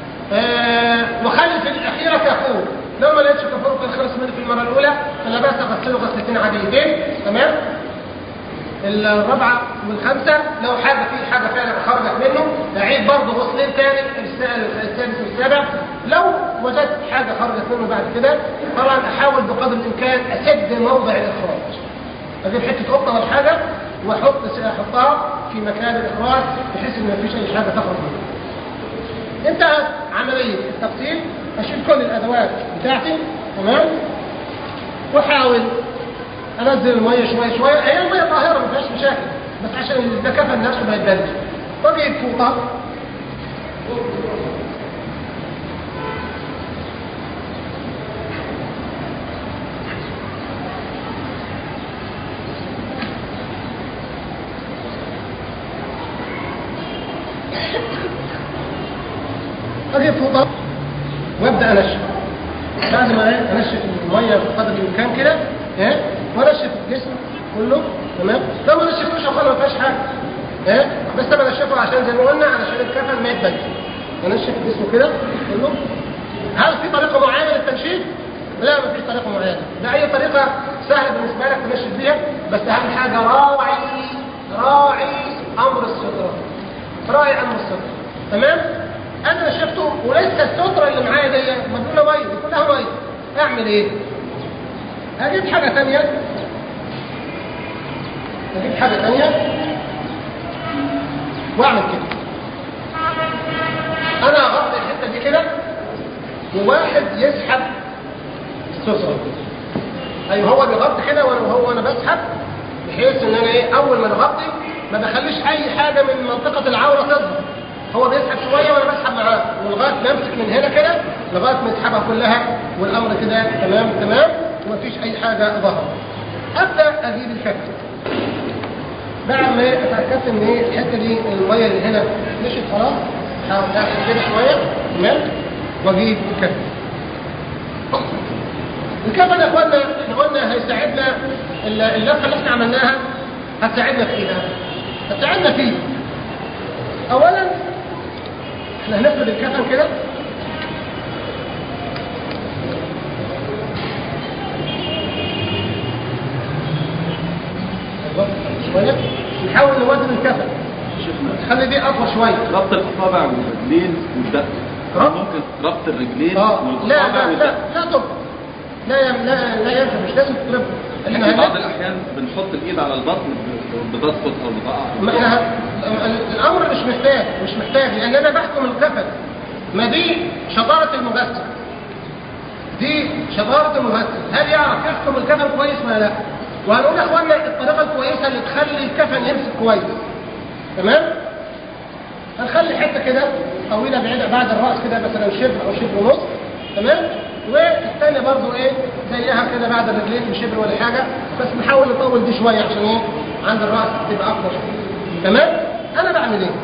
آه وخلي في الأخيرة كافور لو ما لقيتش كافور في خلص منه في المرة الأولى فلا بأس أغسله غسلتين عاديتين تمام الرابعة والخامسة لو حاجة في حاجة فعلا خرجت منه أعيد برضه غسلين تاني الس- السادس والسابع لو وجدت حاجة خرجت منه بعد كده طبعا أحاول بقدر الإمكان أسد موضع الإخراج اجيب حته قطه ولا حاجه واحط احطها في مكان الاخراج بحيث ان مفيش اي حاجه تخرج منها انتهت عمليه التقسيم اشيل كل الادوات بتاعتي تمام واحاول انزل الميه شويه شويه هي الميه طاهره ما فيهاش مشاكل بس عشان ده كفن نفسه ما يتبلش واجيب فوطه اجيب فوطه وابدا انشف بعد ما إيه؟ انشف الميه بقدر الامكان كده ايه وانشف الجسم كله تمام لو ما نشفتوش خلاص ما فيهاش حاجه ايه بس انا بنشفه عشان زي ما قلنا علشان الكفن ما يتبلش انشف جسمه كده كله هل في طريقه معينه للتنشيف؟ لا ما فيش طريقه معينه ده اي طريقه سهله بالنسبه لك تنشف بيها بس اهم حاجه راعي راعي امر الستره راعي امر الستره تمام انا نشفته ولسه الستره اللي معايا دي مبلوله ميه دي كلها ميه اعمل ايه؟ اجيب حاجه ثانيه اجيب حاجه ثانيه واعمل كده انا اغطي الحته دي كده وواحد يسحب السوسه ايوه هو بيغطي كده وانا هو وانا بسحب بحيث ان انا ايه اول ما نغطي ما بخليش اي حاجه من منطقه العوره تظهر هو بيسحب شويه وانا بسحب معاه ولغايه ما امسك من هنا كده لغايه ما يسحبها كلها والامر كده تمام تمام ومفيش اي حاجه ظهرت ابدا اجيب الكتف بعد ما اتاكدت ان ايه الحته دي الميه اللي هنا مشيت خلاص احاول اخد كده شويه تمام واجيب الكتف الكفن يا اخوانا احنا قلنا هيساعدنا اللفه اللي احنا عملناها هتساعدنا في ايه بقى؟ هتساعدنا فيه اولا احنا هنفرد الكفن كده شويه نحاول نوزن الكفن خلي دي اطول شويه ربط الاصابع والرجلين والدق ربط؟ ممكن ربط الرجلين اه لا والاصابع لا لا والدق لا طب لا يا- لا لا ينفع مش لازم تضرب احنا في بعض هنلف- الاحيان بنحط الايد على البطن بتسقط او بتقع ما احنا ه- الامر مش محتاج مش محتاج لان انا بحكم الكفن ما دي شطاره المغسل دي شطاره المغسل هل يعرف يحكم الكفن كويس ولا لا وهنقول يا اخوانا الطريقه الكويسه اللي تخلي الكفن يمسك كويس تمام هنخلي حته كده طويله بعيده بعد الراس كده مثلا شبر او شبر ونص تمام والثانيه برضو ايه زيها كده بعد الرجلين بشبر ولا حاجه بس نحاول نطول دي شويه عشان ايه عند الراس تبقى اكبر شويه تمام انا بعمل ايه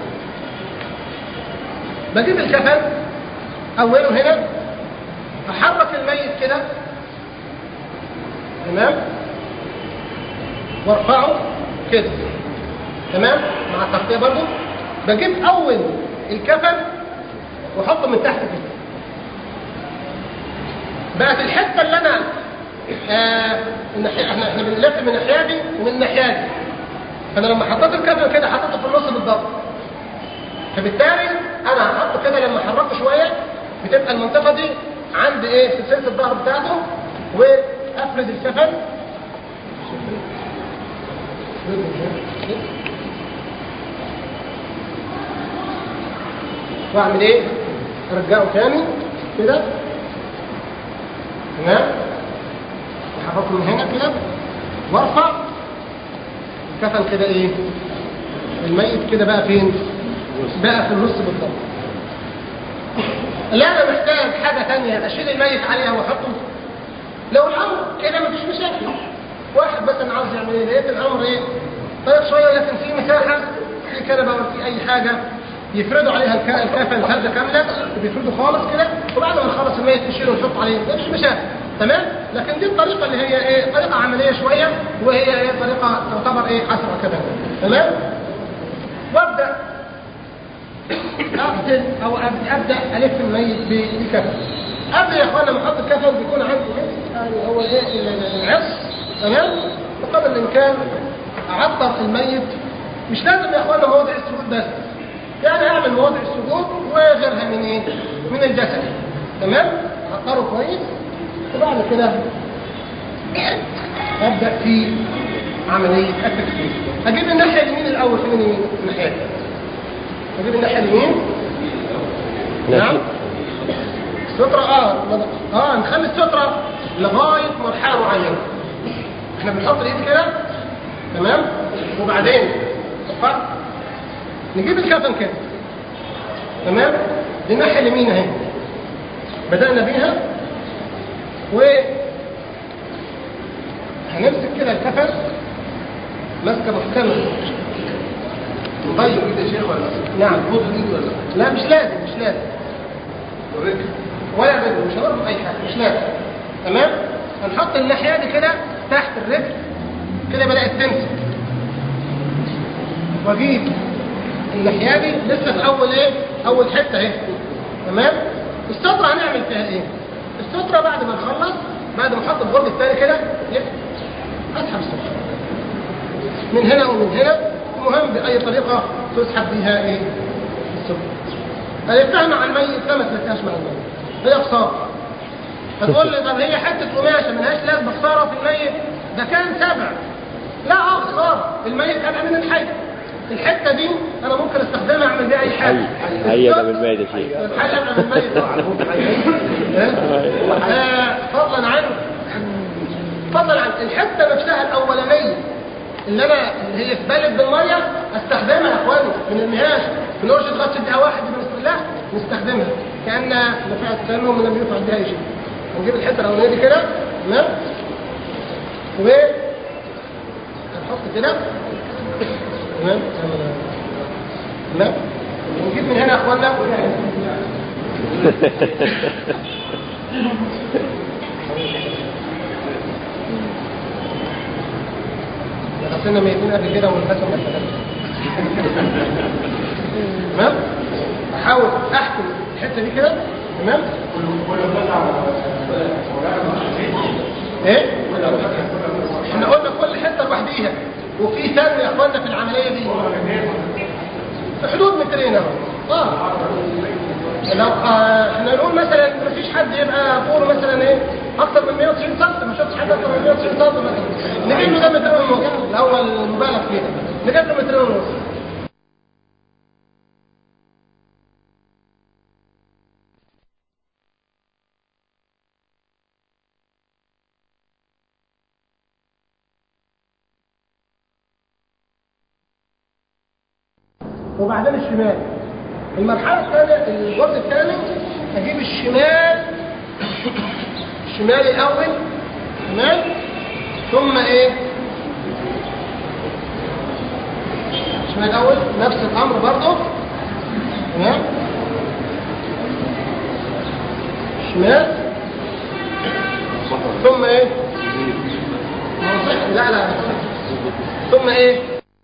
بجيب الكفن اوله هنا احرك الميت كده تمام وارفعه كده تمام مع التغطيه برضو بجيب اول الكفن واحطه من تحت كده بقت الحته اللي انا آه الناحية- احنا احنا بنلف من الناحيه دي ومن الناحيه دي فانا لما حطيت الكفن كده حطيته في النص بالضبط فبالتالي انا هحطه كده لما حركته شويه بتبقى المنطقه دي عند ايه سلسله الظهر بتاعته وافرد الكفن واعمل ايه ارجعه تاني كده تمام احركه من هنا كده وارفع الكفن كده ايه الميت كده بقى فين بقى في النص بالضبط لا انا محتاج حاجه ثانيه اشيل الميت عليها واحطه لو الامر كده مفيش مشاكل واحد مثلا عاوز يعمل ايه لقيت الامر ايه طيب شويه لكن في مساحه في كنبه ولا في اي حاجه يفردوا عليها الك- الكفن فرده كامله بيفردوا خالص كده وبعد ما نخلص الميت نشيله ونحط عليه ده مش مشاكل تمام لكن دي الطريقه اللي هي ايه طريقه عمليه شويه وهي ايه طريقه تعتبر ايه اسرع كده تمام وابدا اغسل او أب- ابدا الف الميت بالكفن قبل يا اخوانا ما احط الكفن بيكون عندي إيه؟ يعني هو ايه ال- ال- العص تمام بقدر الامكان اعطر الميت مش لازم يا اخوانا مواضع السجود بس يعني اعمل مواضع السجود وغيرها من ايه من الجسد تمام اعطره كويس وبعد كده ابدا في عمليه التكفير اجيب الناحيه اليمين الاول فين اليمين الناحيه دي. اجيب الناحيه اليمين نعم السترة اه اه نخلي السترة لغاية مرحلة معينة احنا بنحط الايد كده تمام وبعدين صفر نجيب الكفن كده تمام دي الناحية اليمين اهي بدأنا بيها و هنمسك كده الكفن ماسكة محكمة طيب كده يا شيخ ولا نعم خد الايد ولا لا مش لازم مش لازم والرجل ولا بدل مش هنربط اي حاجه مش لازم تمام هنحط الناحيه دي كده تحت الرجل كده بدات تمسك واجيب الناحيه دي لسه في اول ايه اول حته اهي تمام الستره هنعمل فيها ايه الستره بعد ما نخلص بعد ما نحط البرد الثاني كده يبقى اسحب الستره من هنا ومن هنا المهم باي طريقه تسحب بيها ايه الستره هيفتح مع الميت لا ما تفتحش مع الميت هي خساره هتقول لي طب هي حته قماشه ملهاش لازمه خساره في الميت ده كان سبع لا اه خساره الميت ابقى من الحي الحته دي انا ممكن استخدمها اعمل بيها اي حاجه حي- حي يبقى من الميت يا شيخ. الحي ابقى من الميت آه، فضلا عنه فضلا عن الحته نفسها الاولانيه اللي انا اللي هي اتبلت بالميه استخدمها يا اخواني من المهاش ما نقولش تغسل بيها واحد بسم الله نستخدمها كان نفعت كانه لم يفعل بها اي شيء نجيب الحته الاولانيه دي كده تمام و هنحط كده تمام تمام ونجيب من هنا يا اخوانا غسلنا ميتين قبل كده ونغسل مثلا تمام احاول احكم الحته دي كده تمام ايه احنا قلنا كل حته لوحديها وفي سن يا اخوانا في العمليه دي في حدود مترين اهو اه لو آه، احنا نقول مثلا مفيش حد يبقى طوله مثلا ايه اكتر من 190 سم ما شفتش حد اكتر من 190 سم مثلا نجيب له ده مترين ونص الاول مبالغ فيها نجيب له مترين ونص وبعدين الشمال المرحلة الثانية الجزء الثاني أجيب الشمال الشمال الأول تمام ثم إيه الشمال الأول نفس الأمر برضه تمام الشمال ثم إيه ما هو صح. لا لا ثم إيه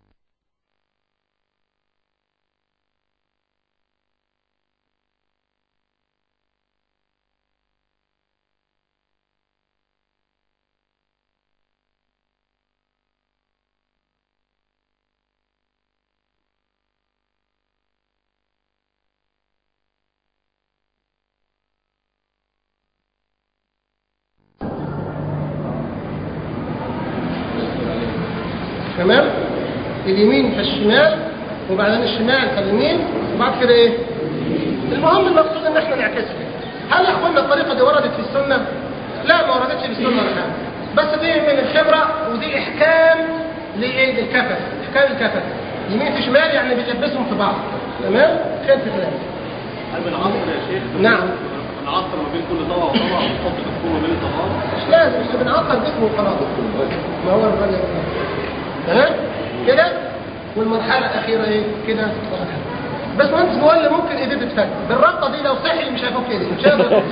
تمام اليمين فالشمال وبعدين الشمال فاليمين وبعد كده ايه المهم المقصود ان احنا نعكسها هل يا اخوانا الطريقه دي وردت في السنه لا ما وردتش في السنه ولا حاجه بس دي من الخبره ودي احكام لايه للكفن احكام الكفن يمين في شمال يعني بيلبسهم في بعض تمام خير في كلام هل بنعصر يا شيخ؟ نعم. بنعصر ما بين كل طبقه وطبقه ونحط دكتور ما بين الطبقات مش لازم احنا بنعطل جسمه وخلاص ما هو الغالي تمام كده والمرحله الاخيره ايه كده بس مهندس بيقول لي ممكن ايديه تتفك بالربطه دي لو صحي مش هيفك ايديه مش هيقدر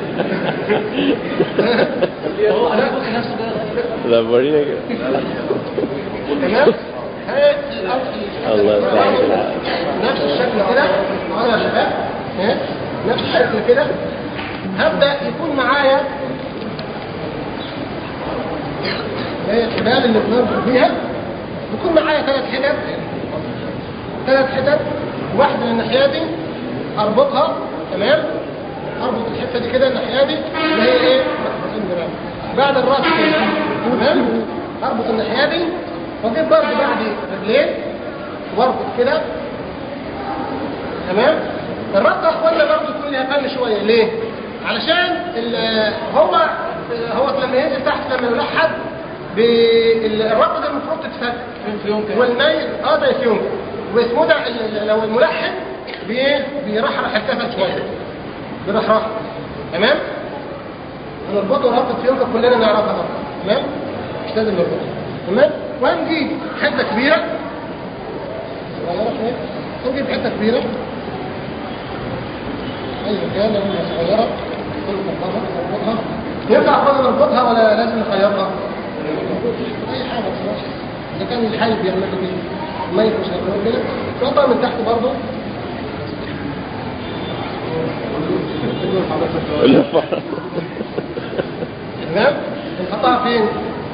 هو هيفك نفسه كده لا ورينا كده تمام ها، الأرض- الله يسعدك العافية. نفس الشكل كده اه يا شباب ها، نفس الشكل كده هبدا يكون معايا هي الحبال اللي بنربط بيها يكون معايا ثلاث حتت ثلاث حتت واحده من الناحيه دي اربطها تمام اربط الحته دي كده الناحيه دي اللي هي ايه بعد الراس كده تمام اربط الناحيه دي واجيب برضه بعد رجلين واربط كده تمام الربطه يا اخوانا برضه تكون لها فن شويه ليه؟ علشان ال- هو هو لما ينزل تحت لما يلحد بالربطه دي المفروض تتفك والميل اه ده يفيون واسمه ده ال- ال- لو الملحد بي- بيرحرح الكفن شويه بيرحرح تمام؟ هنربطه ربطه فيونكه كلنا نعرفها طبعا تمام؟ مش لازم نربطه تمام؟ وهنجيب حته كبيره صغيره شويه ونجيب حته كبيره اي مكان لو هي صغيره نربطها نربطها ينفع اخوانا نربطها ولا لازم نخيطها؟ اي حاجه بصراحه اذا كان الحي بيعمل كده الميت مش هيعمل كده نقطع من تحت برضه تمام نحطها فين؟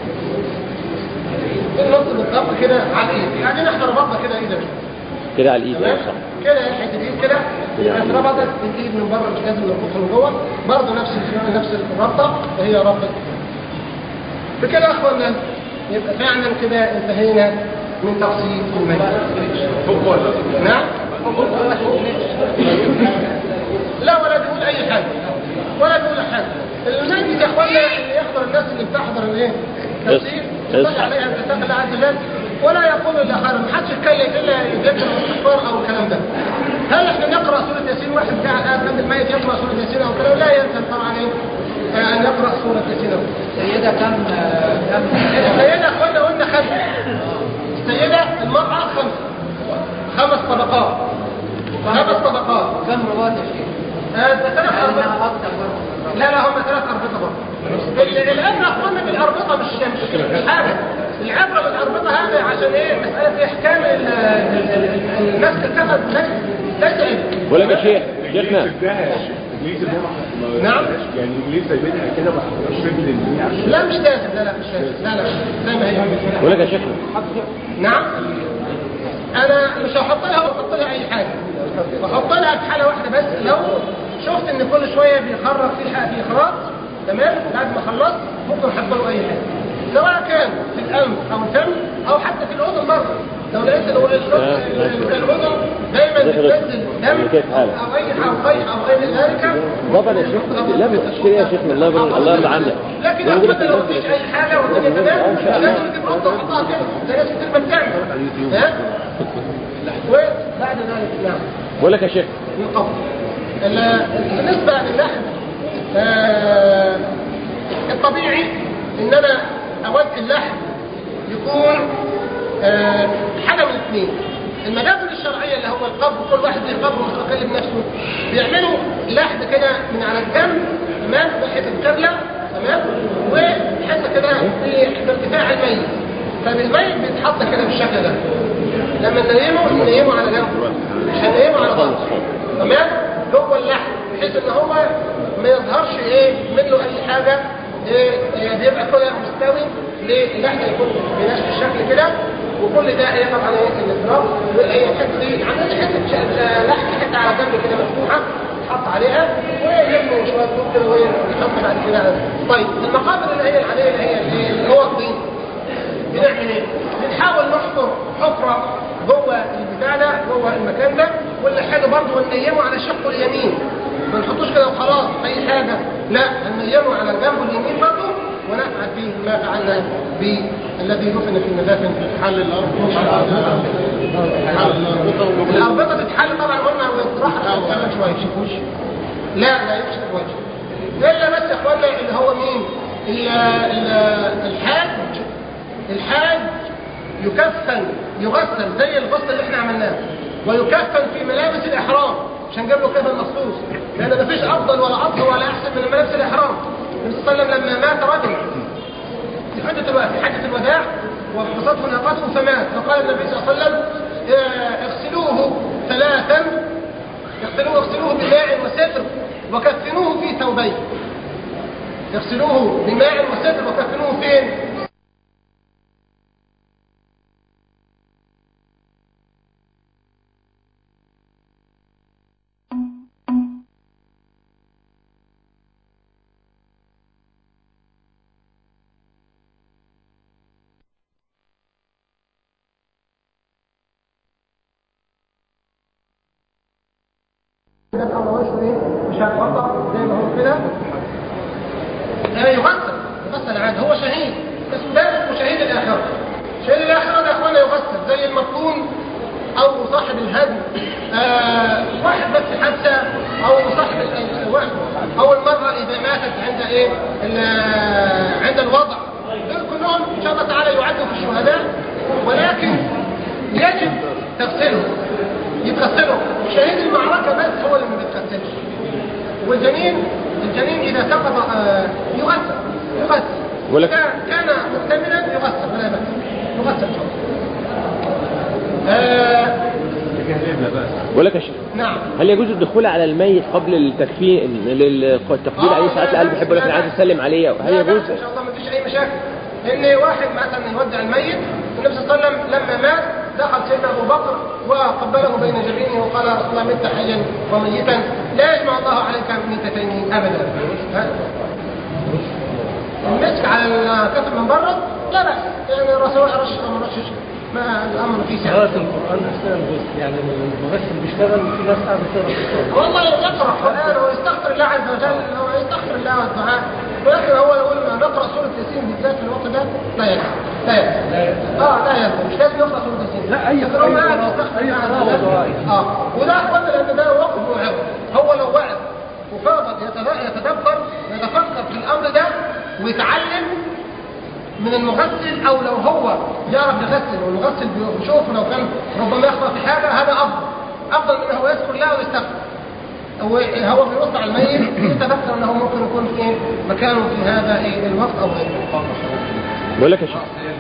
في النص بالضبط كده على الايد يعني احنا ربطنا كده ايدنا كده على الايد تمام أيوة صح كده حته الايد كده اتربطت الايد من بره مش لازم نربطها من جوه برضه نفس الفكرة، نفس الربطه وهي ربطه بكده يا اخوانا يبقى فعلا كده انتهينا من تفصيل الميت نعم لا ولا تقول اي حاجه ولا تقول حاجه الميت يا اخوانا اللي يحضر الناس اللي بتحضر الايه تفسير يس. يصلي عليها ان تتقي الله عز وجل ولا يقول الا خيرا ما حدش يتكلم الا يذكر الاستغفار او الكلام ده هل احنا نقرا سوره ياسين واحد بتاع الان قبل الميت يقرا سوره ياسين او كلام لا يلزم طبعا ايه آه، ان يقرا سوره ياسين أو. سيدة كم كم السيدة قلنا قلنا خمسة السيدة المرأة خمسة خمس طبقات خمس طبقات كم رباط يا شيخ؟ آه، ثلاث لأنها أربطة أكثر برضه لا لا هم ثلاث أربطة برضه ال- العبرة أخوانا بالأربطة مش مش مش حاجة العبرة بالأربطة هذا عشان إيه مسألة إحكام ال- ال- ال- المسك الكفن ليس ليس عيب بقول لك يا شيخ شيخنا نعم يعني ليه سايبينها كده ما حطيناش رجل اليمين عشان لا مش لازم لا لا مش لازم لا لا زي ما هي بقول لك يا شيخنا نعم انا مش هحط لها واحط لها اي حاجه بحط لها في حاله واحده بس لو شفت ان كل شويه بيخرج في الحق في اخراج تمام بعد ما خلصت ممكن احط له اي حاجه سواء كان في الانف او الفم او حتى في الاذن برضه لو لقيت لو آه، ماشي. الاذن دايما داخل بتنزل دم كيف حالك؟ او اي او قيح او غير ذلك طبعا يا شيخ لا بتشتري يا شيخ من الله يبارك- الله يرضى عنك لكن ده موجودة أحمد في لو الناس مفيش يا أي شيخ. حاجة والدنيا تمام آه، إن شاء الله. لازم تجيب ربطة وحطها كده زي ناس كتير ما بتعمل ها وبعد ذلك نعم بقول لك يا شيخ القبض ال- بالنسبة للحم آه، الطبيعي إن أنا أود اللحم يكون آه، حاجة من الاثنين المدافن الشرعية اللي هو القبر كل واحد ليه قبر مستقل بنفسه بيعملوا لحم كده من على الجنب تمام ناحية القبلة تمام وحته كده في في ارتفاع الميت فالميت بيتحط كده بالشكل ده لما ننيمه ننيمه على جنب مش هننيمه على ظهره تمام جوه اللحم بحيث ان هو ما يظهرش ايه منه اي حاجه إيه إيه بيبقى كده مستوي للحم يكون بنفس الشكل كده وكل ده هي طبعا ايه الاضراب هي الحته دي عندنا حته ش- لحم حته على جنب كده مفتوحه يتحط عليها ويلموا شويه فوق كده ويحط بعد كده على- طيب المقابر اللي هي العاديه اللي هي الايه الاوض دي بنعمل ايه؟ بنحاول نحفر حفرة جوه البتاع ده جوه المكان ده كل حاجة برضه وننيمه على شقه اليمين ما نحطوش كده وخلاص أي حاجة لا هننيمه على جنبه اليمين برضه ونفعل فيه ما فعلنا بالذي دفن في المدافن حل الأرض الأربطة تتحل طبعا قلنا ويطرح كمان شوية لا لا يكشف وجه إلا بس يا إخوانا اللي هو مين؟ ال- ال- الحاج الحاج يكفن يغسل زي الغسل اللي احنا عملناه ويكفن في ملابس الإحرام عشان جاب له كفن مخصوص لأن مفيش أفضل ولا أفضل ولا أحسن من ملابس الإحرام النبي صلى الله عليه وسلم لما مات رجل في حجة الوداع في حجة الوداع وانقصته ناقته فمات فقال النبي صلى الله عليه وسلم آه، اغسلوه ثلاثا اغسلوه اغسلوه بماء وستر وكفنوه في ثوبين اغسلوه بماء وستر وكفنوه فين ده الامر وشه ايه مش هيتوضا زي ما هو كده آه، يغسل يغسل عادي هو شهيد بس ده اسمه شهيد الاخره شهيد الاخره ده يا اخوانا يغسل زي المفتون او صاحب الهدم آه واحد بس حادثه او صاحب ال- ال- واحد او المراه اذا ماتت عند ايه ال- عند الوضع دول كلهم ان شاء الله تعالى يعدوا في الشهداء ولكن يجب تغسلهم يتغسلوا شهيد المعركه بس هو اللي ما بيتغسلش والجنين الجنين اذا سقط آه، يغسل يغسل ولكن- إذا كان مكتملا يغسل ولا بأس يغسل آه ولك يا شيخ نعم هل يجوز الدخول على الميت قبل التكفين التقدير عليه ساعات القلب بيحب لكن عايز يسلم عليه هل لا، لا، يجوز ان شاء الله ما فيش اي مشاكل ان واحد مثلا يودع الميت النبي صلى الله عليه وسلم لما مات دخل سيدنا ابو بكر وقبله بين جبينه وقال يا رسول الله مت حيا وميتا لا يجمع الله عليك ميتتين ابدا ها؟ المسك على الكتف من بره لا بأس يعني الرسول رش أو ما رشش ما الامر فيه سهل قراءة القرآن أثناء الغسل يعني المغسل بيشتغل في ناس قاعدة تقرا في القرآن والله يقرأ القرآن ويستغفر الله عز وجل ويستغفر الله والدعاء ولكن هو يقول ما نقرأ سورة ياسين بالذات في الوقت ده لا يلزم لا يلزم اه لا يلزم مش لازم نقرأ سورة ياسين لا، أي- لكن هو أي قاعد قراءة- يستغفر أي الله عز قراءة وجل. ودعاء. اه وده اخوانا لان ده وقف موعظة هو لو وعظ وفاضل يتد- يتدبر ويتفكر في الامر ده ويتعلم من المغسل او لو هو يعرف يغسل والمغسل بيشوف لو كان ربما يخطأ في حاجه هذا افضل افضل من ان هو يذكر الله ويستغفر هو هو بيرد على الميت يتذكر انه ممكن يكون في إيه؟ مكانه في هذا إيه الوقت او غيره بقول لك يا شيخ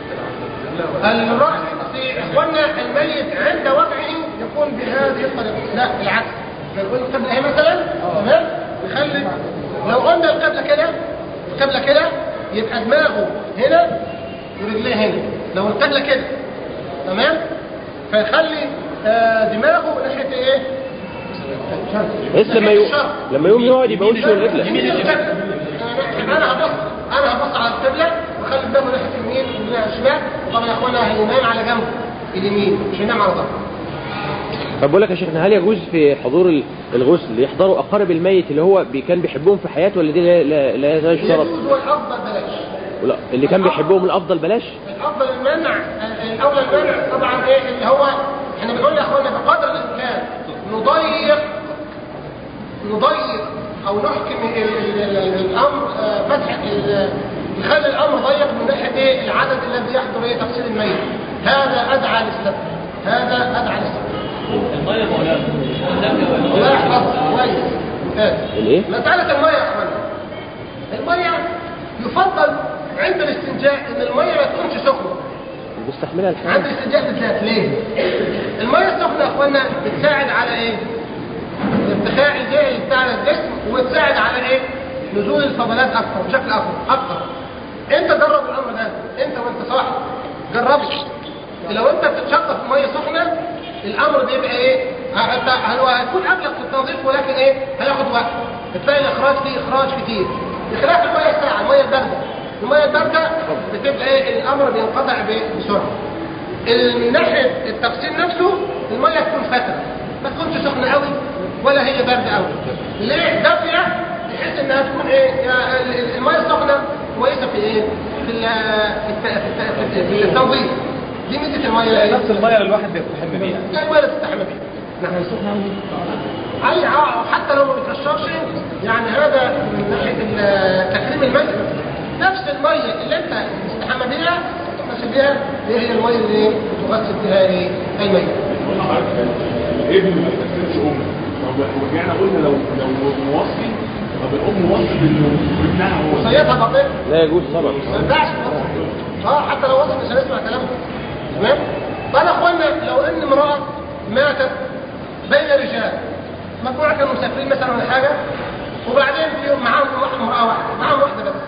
الرأس في اخواننا الميت عند وضعه يكون بهذه الطريقه لا بالعكس بنقول القبله اهي مثلا تمام نخلي لو قلنا القبله كده القبله كده يبقى دماغه هنا ورجليه هنا لو القبله كده تمام فيخلي آه، دماغه ناحيه ايه بس لما يو... لما يقوم يقعد يبقى وشه يمين القبله القبلة انا هبص انا هبص على القبلة واخلي دماغه ناحية اليمين وناحية الشمال وطبعا يا اخوانا هينام على جنبه اليمين مش هينام على ظهره طب بقول لك يا شيخنا هل يجوز في حضور ال- الغسل يحضروا اقارب الميت اللي هو بي كان بيحبهم في حياته ولا دي لا لا, لا, لا يشترط يجوز هو الافضل بلاش لا اللي كان بيحبهم الافضل بلاش الافضل المنع آه، الاولى المنع طبعا ايه اللي هو احنا بنقول يا اخوانا بقدر الامكان نضيق نضيق او نحكم ال- ال- ال- الامر آه، فتح ال- نخلي الامر ضيق من ناحيه ايه العدد الذي يحضر ايه تفصيل الميت هذا ادعى للسبب هذا ادعى للسبب المية مولانا الله يحفظك كويس ممتاز الايه مسألة المية يا اخوانا المية يفضل عند الاستنجاء ان المية ما تكونش سخنة بيستحملها عند الحال الاستنجاء بالذات ليه؟ المية السخنة يا اخوانا بتساعد على ايه؟ ارتخاء الجهل بتاع الجسم وتساعد على ايه؟ نزول الفضلات اكثر بشكل اكثر اكثر انت جرب الامر ده انت وانت صاحي جربه لو انت بتتشطف في ميه سخنه الامر بيبقى ايه؟ ه- انت هو هيكون ابلغ في التنظيف ولكن ايه؟ هياخد وقت بتلاقي الاخراج فيه اخراج كتير بخلاف الميه الساقعه الميه البارده الميه البارده بتبقى ايه؟ الامر بينقطع ب- بسرعه من ناحيه التغسيل نفسه الميه تكون فتره ما تكونش سخنه قوي ولا هي بارده قوي ليه دافيه بحيث انها تكون ايه يا ال- ال- الميه السخنه كويسه في ايه في ال- في الت- في الت- في الت- في التنظيف دي ميزه الميه ايه نفس المية اللي الواحد بيستحمى بيها لا الميه اللي تستحمى بيها نعم اي ع- حتى لو ما بتكشرش يعني هذا من ناحيه ال- تكريم الميت نفس الميه اللي انت تستحمى بيها تغسل بيها هي هي الميه اللي تغسل بها ايه الميت ابن ما تغسلش امه طب ورجعنا قلنا لو لو موصي طب الام موصي انه ابنها هو وصيتها باطل لا يجوز طبعا ما ينفعش اه حتى لو وصل مش هنسمع كلامه تمام قال يا اخوانا لو ان امراه ماتت بين رجال مجموعه كانوا مسافرين مثلا ولا حاجه وبعدين فيهم معاهم واحد امراه واحده معاهم واحده بس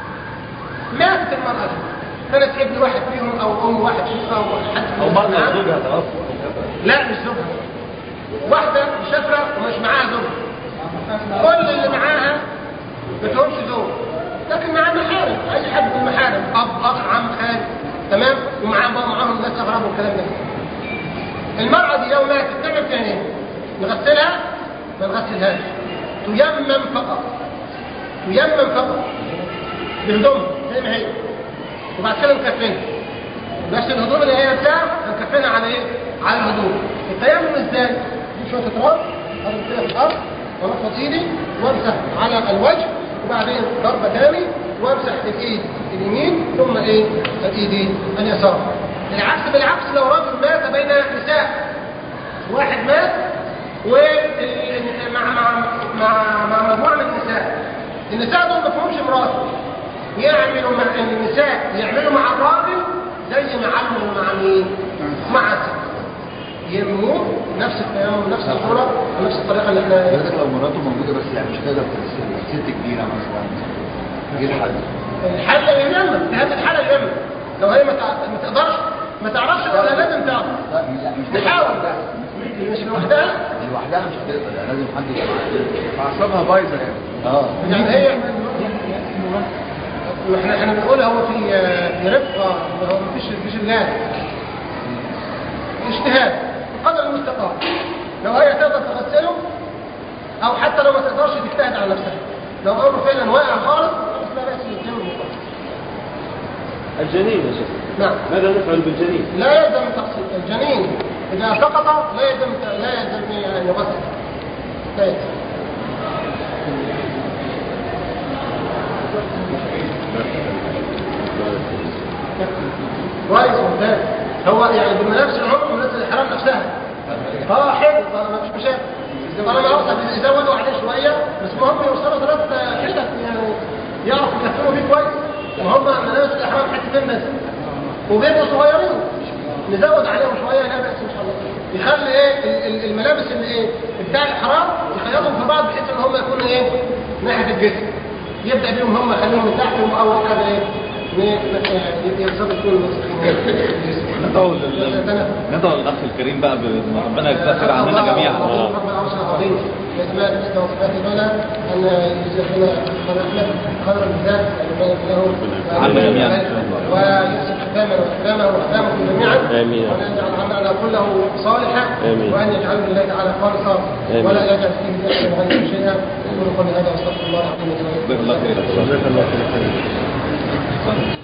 ماتت المراه دي كانت ابن واحد فيهم او ام واحد فيهم او حد أو فيهم مرة معاه. زوجها توفى لا مش زوجها واحده مسافره ومش معاها زوجها كل اللي معاها ما فيهمش زوج لكن معاه محارم اي حد من المحارم اب اخ عم خال تمام ومعاه بقى معاهم ناس اغراب والكلام ده المرأة دي لو ماتت تعمل فيها ايه؟ نغسلها؟ ما نغسلها تغسلهاش تيمم فقط تيمم فقط بهدومها زي ما هي وبعد كده نكفنها نفس الهدوم اللي هي بتاع هنكفنها على ايه؟ على الهدوم التيمم ازاي؟ دي شويه تراب اضرب كده في الارض وانفض ايدي وامسح على الوجه وبعدين ضربه تاني وامسح الايد اليمين ثم ايه؟ الايد اليسار العكس بالعكس لو رجل مات بين نساء واحد مات ومع مع مع مع مجموعه من النساء النساء دول ما فيهمش مراته يعملوا مع النساء يعملوا مع الراجل زي ما عملوا مع مين؟ مع الست يموت نفس التيمم نفس الصوره ونفس الطريقه اللي احنا حضرتك لو مراته موجوده بس يعني مش هتقدر تغسلها ست كبيره مثلا ايه الحل؟ الحل يمم في هذه الحاله يمم لو هي ما تع- ما تقدرش ما تعرفش ولا لازم تعرف لا لا مش تحاول مش لوحدها لوحدها مش هتقدر يعني لازم حد يبقى معاها اعصابها بايظه يعني اه يعني هي احنا احنا بنقول هو في في رفقه هو مفيش مفيش اللازم اجتهاد بقدر المستطاع لو هي تقدر تغسله او حتى لو ما تقدرش تجتهد على نفسها لو امر فعلا واقع خالص خلاص لا باس بالجنب المطلق الجنين يا شيخ نعم ماذا نفعل بالجنين؟ لا يلزم تغسيل الجنين اذا سقط لا يلزم لا يلزم ان يغسل لا يلزم كويس ممتاز هو يعني بملابس العمر وملابس الاحرام نفسها اه حلو طالما ما فيش مشاكل طالما اوصل يزودوا عليه شويه بس المهم يوصلوا ثلاث حتت يعني يعرف يكفروا بيه كويس وهم ملابس الاحرام حتتين بس وبيبقوا صغيرين نزود عليهم شويه لا باس ان شاء الله يخلي ايه ال- ال- الملابس اللي ايه بتاع الاحرام يخيطهم في بعض بحيث ان هم يكونوا ايه ناحيه الجسم يبدا بيهم هم يخليهم من تحت هم اول حاجه ايه يرزقوا كل ندعو لل- ندعو للاخ الكريم بقى بان ربنا يجزاه خير عننا جميعا رب العرش العظيم بأسماء الحسنى وصفاته العلى أن يجزينا خير خير الجزاء ويبارك له عنا جميعا. ويحسن ختامنا وختامه وختامكم جميعا آمين. وأن يجعل عملنا كله صالحا آمين. وأن يجعله لله تعالى خالصا آمين. ولا يجعل فيه ذنبا غير شيئا أقول قولي هذا واستغفر الله العظيم لي ولكم. جزاك الله خير جزاك الله خير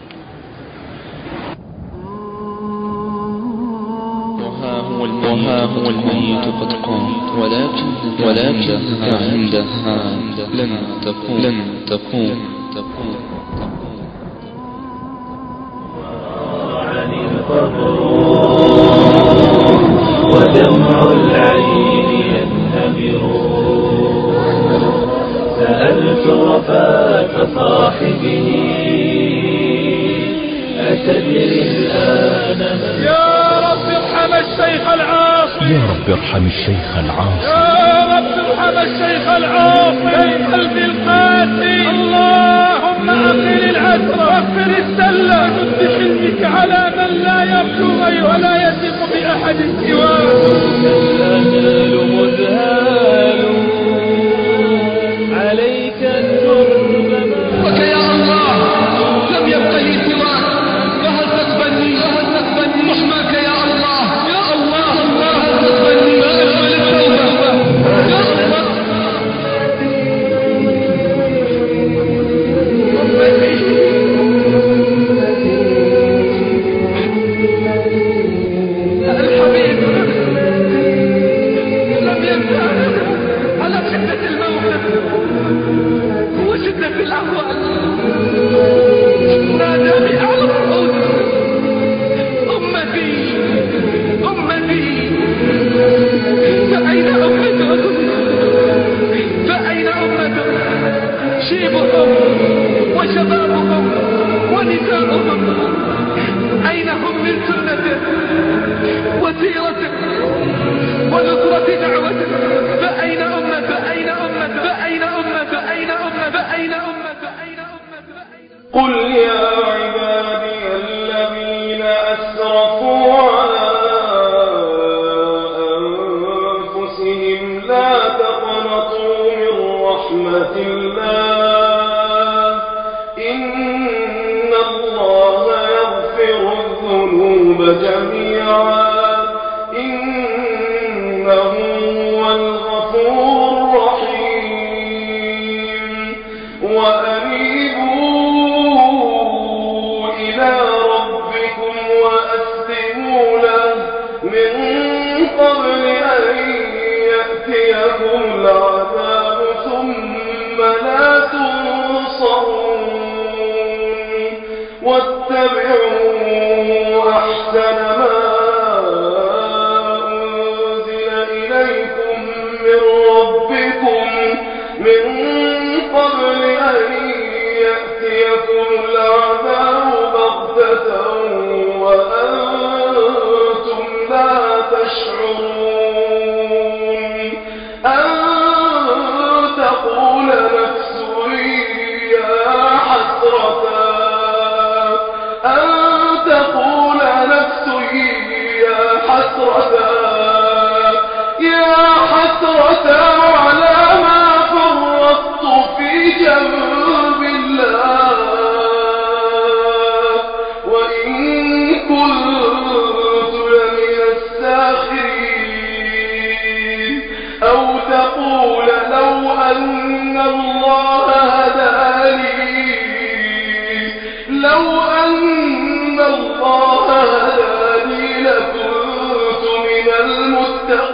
وها هو وها هو الميت قد قام ولكن ولكن عندها لن تقوم لن تقوم تقوم ودمع العين ينهمر سألت وفاة صاحبه أتدري الآن من يا رب ارحم الشيخ العاصي يا رب ارحم الشيخ العاصي يا رب ارحم الشيخ العاصي قلبي القاسي اللهم اقل العسر واغفر السلة وجد بحلمك على من لا يرجو غير ولا يثق بأحد سواك الأمال مذهال عليك الترب وك يا الله لم يبق لي سواك وهل تقبلني وهل تقبلني رحمك يا الله يا الله وهل تقبلني ما اجمل التوبه يا الله الحبيب لم ينسى على شدة الموت وشدة الأهوال نادى بأعلى الصوت أمتي أمتي فأين أمته فأين أمته شيبهم وشبابهم ونساؤهم أين هم من سنته وسيرته ونصرة دعوته فأين أمة فأين أمة فأين أمة فأين أمة فأين أمة فأين أمة قل يا عبادي الذين أسرفوا على أنفسهم لا تقنطوا من رحمة الله إن الله يغفر الذنوب جميعا إنه هو الغفور من ربكم من قبل أن يأتيكم العذاب بغتة وأنتم لا تشعرون أن تقول نفس يا حسرة أن تقول نفس يا حسرة يا حسرة على ما فرطت في جنب الله وإن كنت لمن الساخرين أو تقول لو أن الله هداني لو أن الله هداني لكنت من المتقين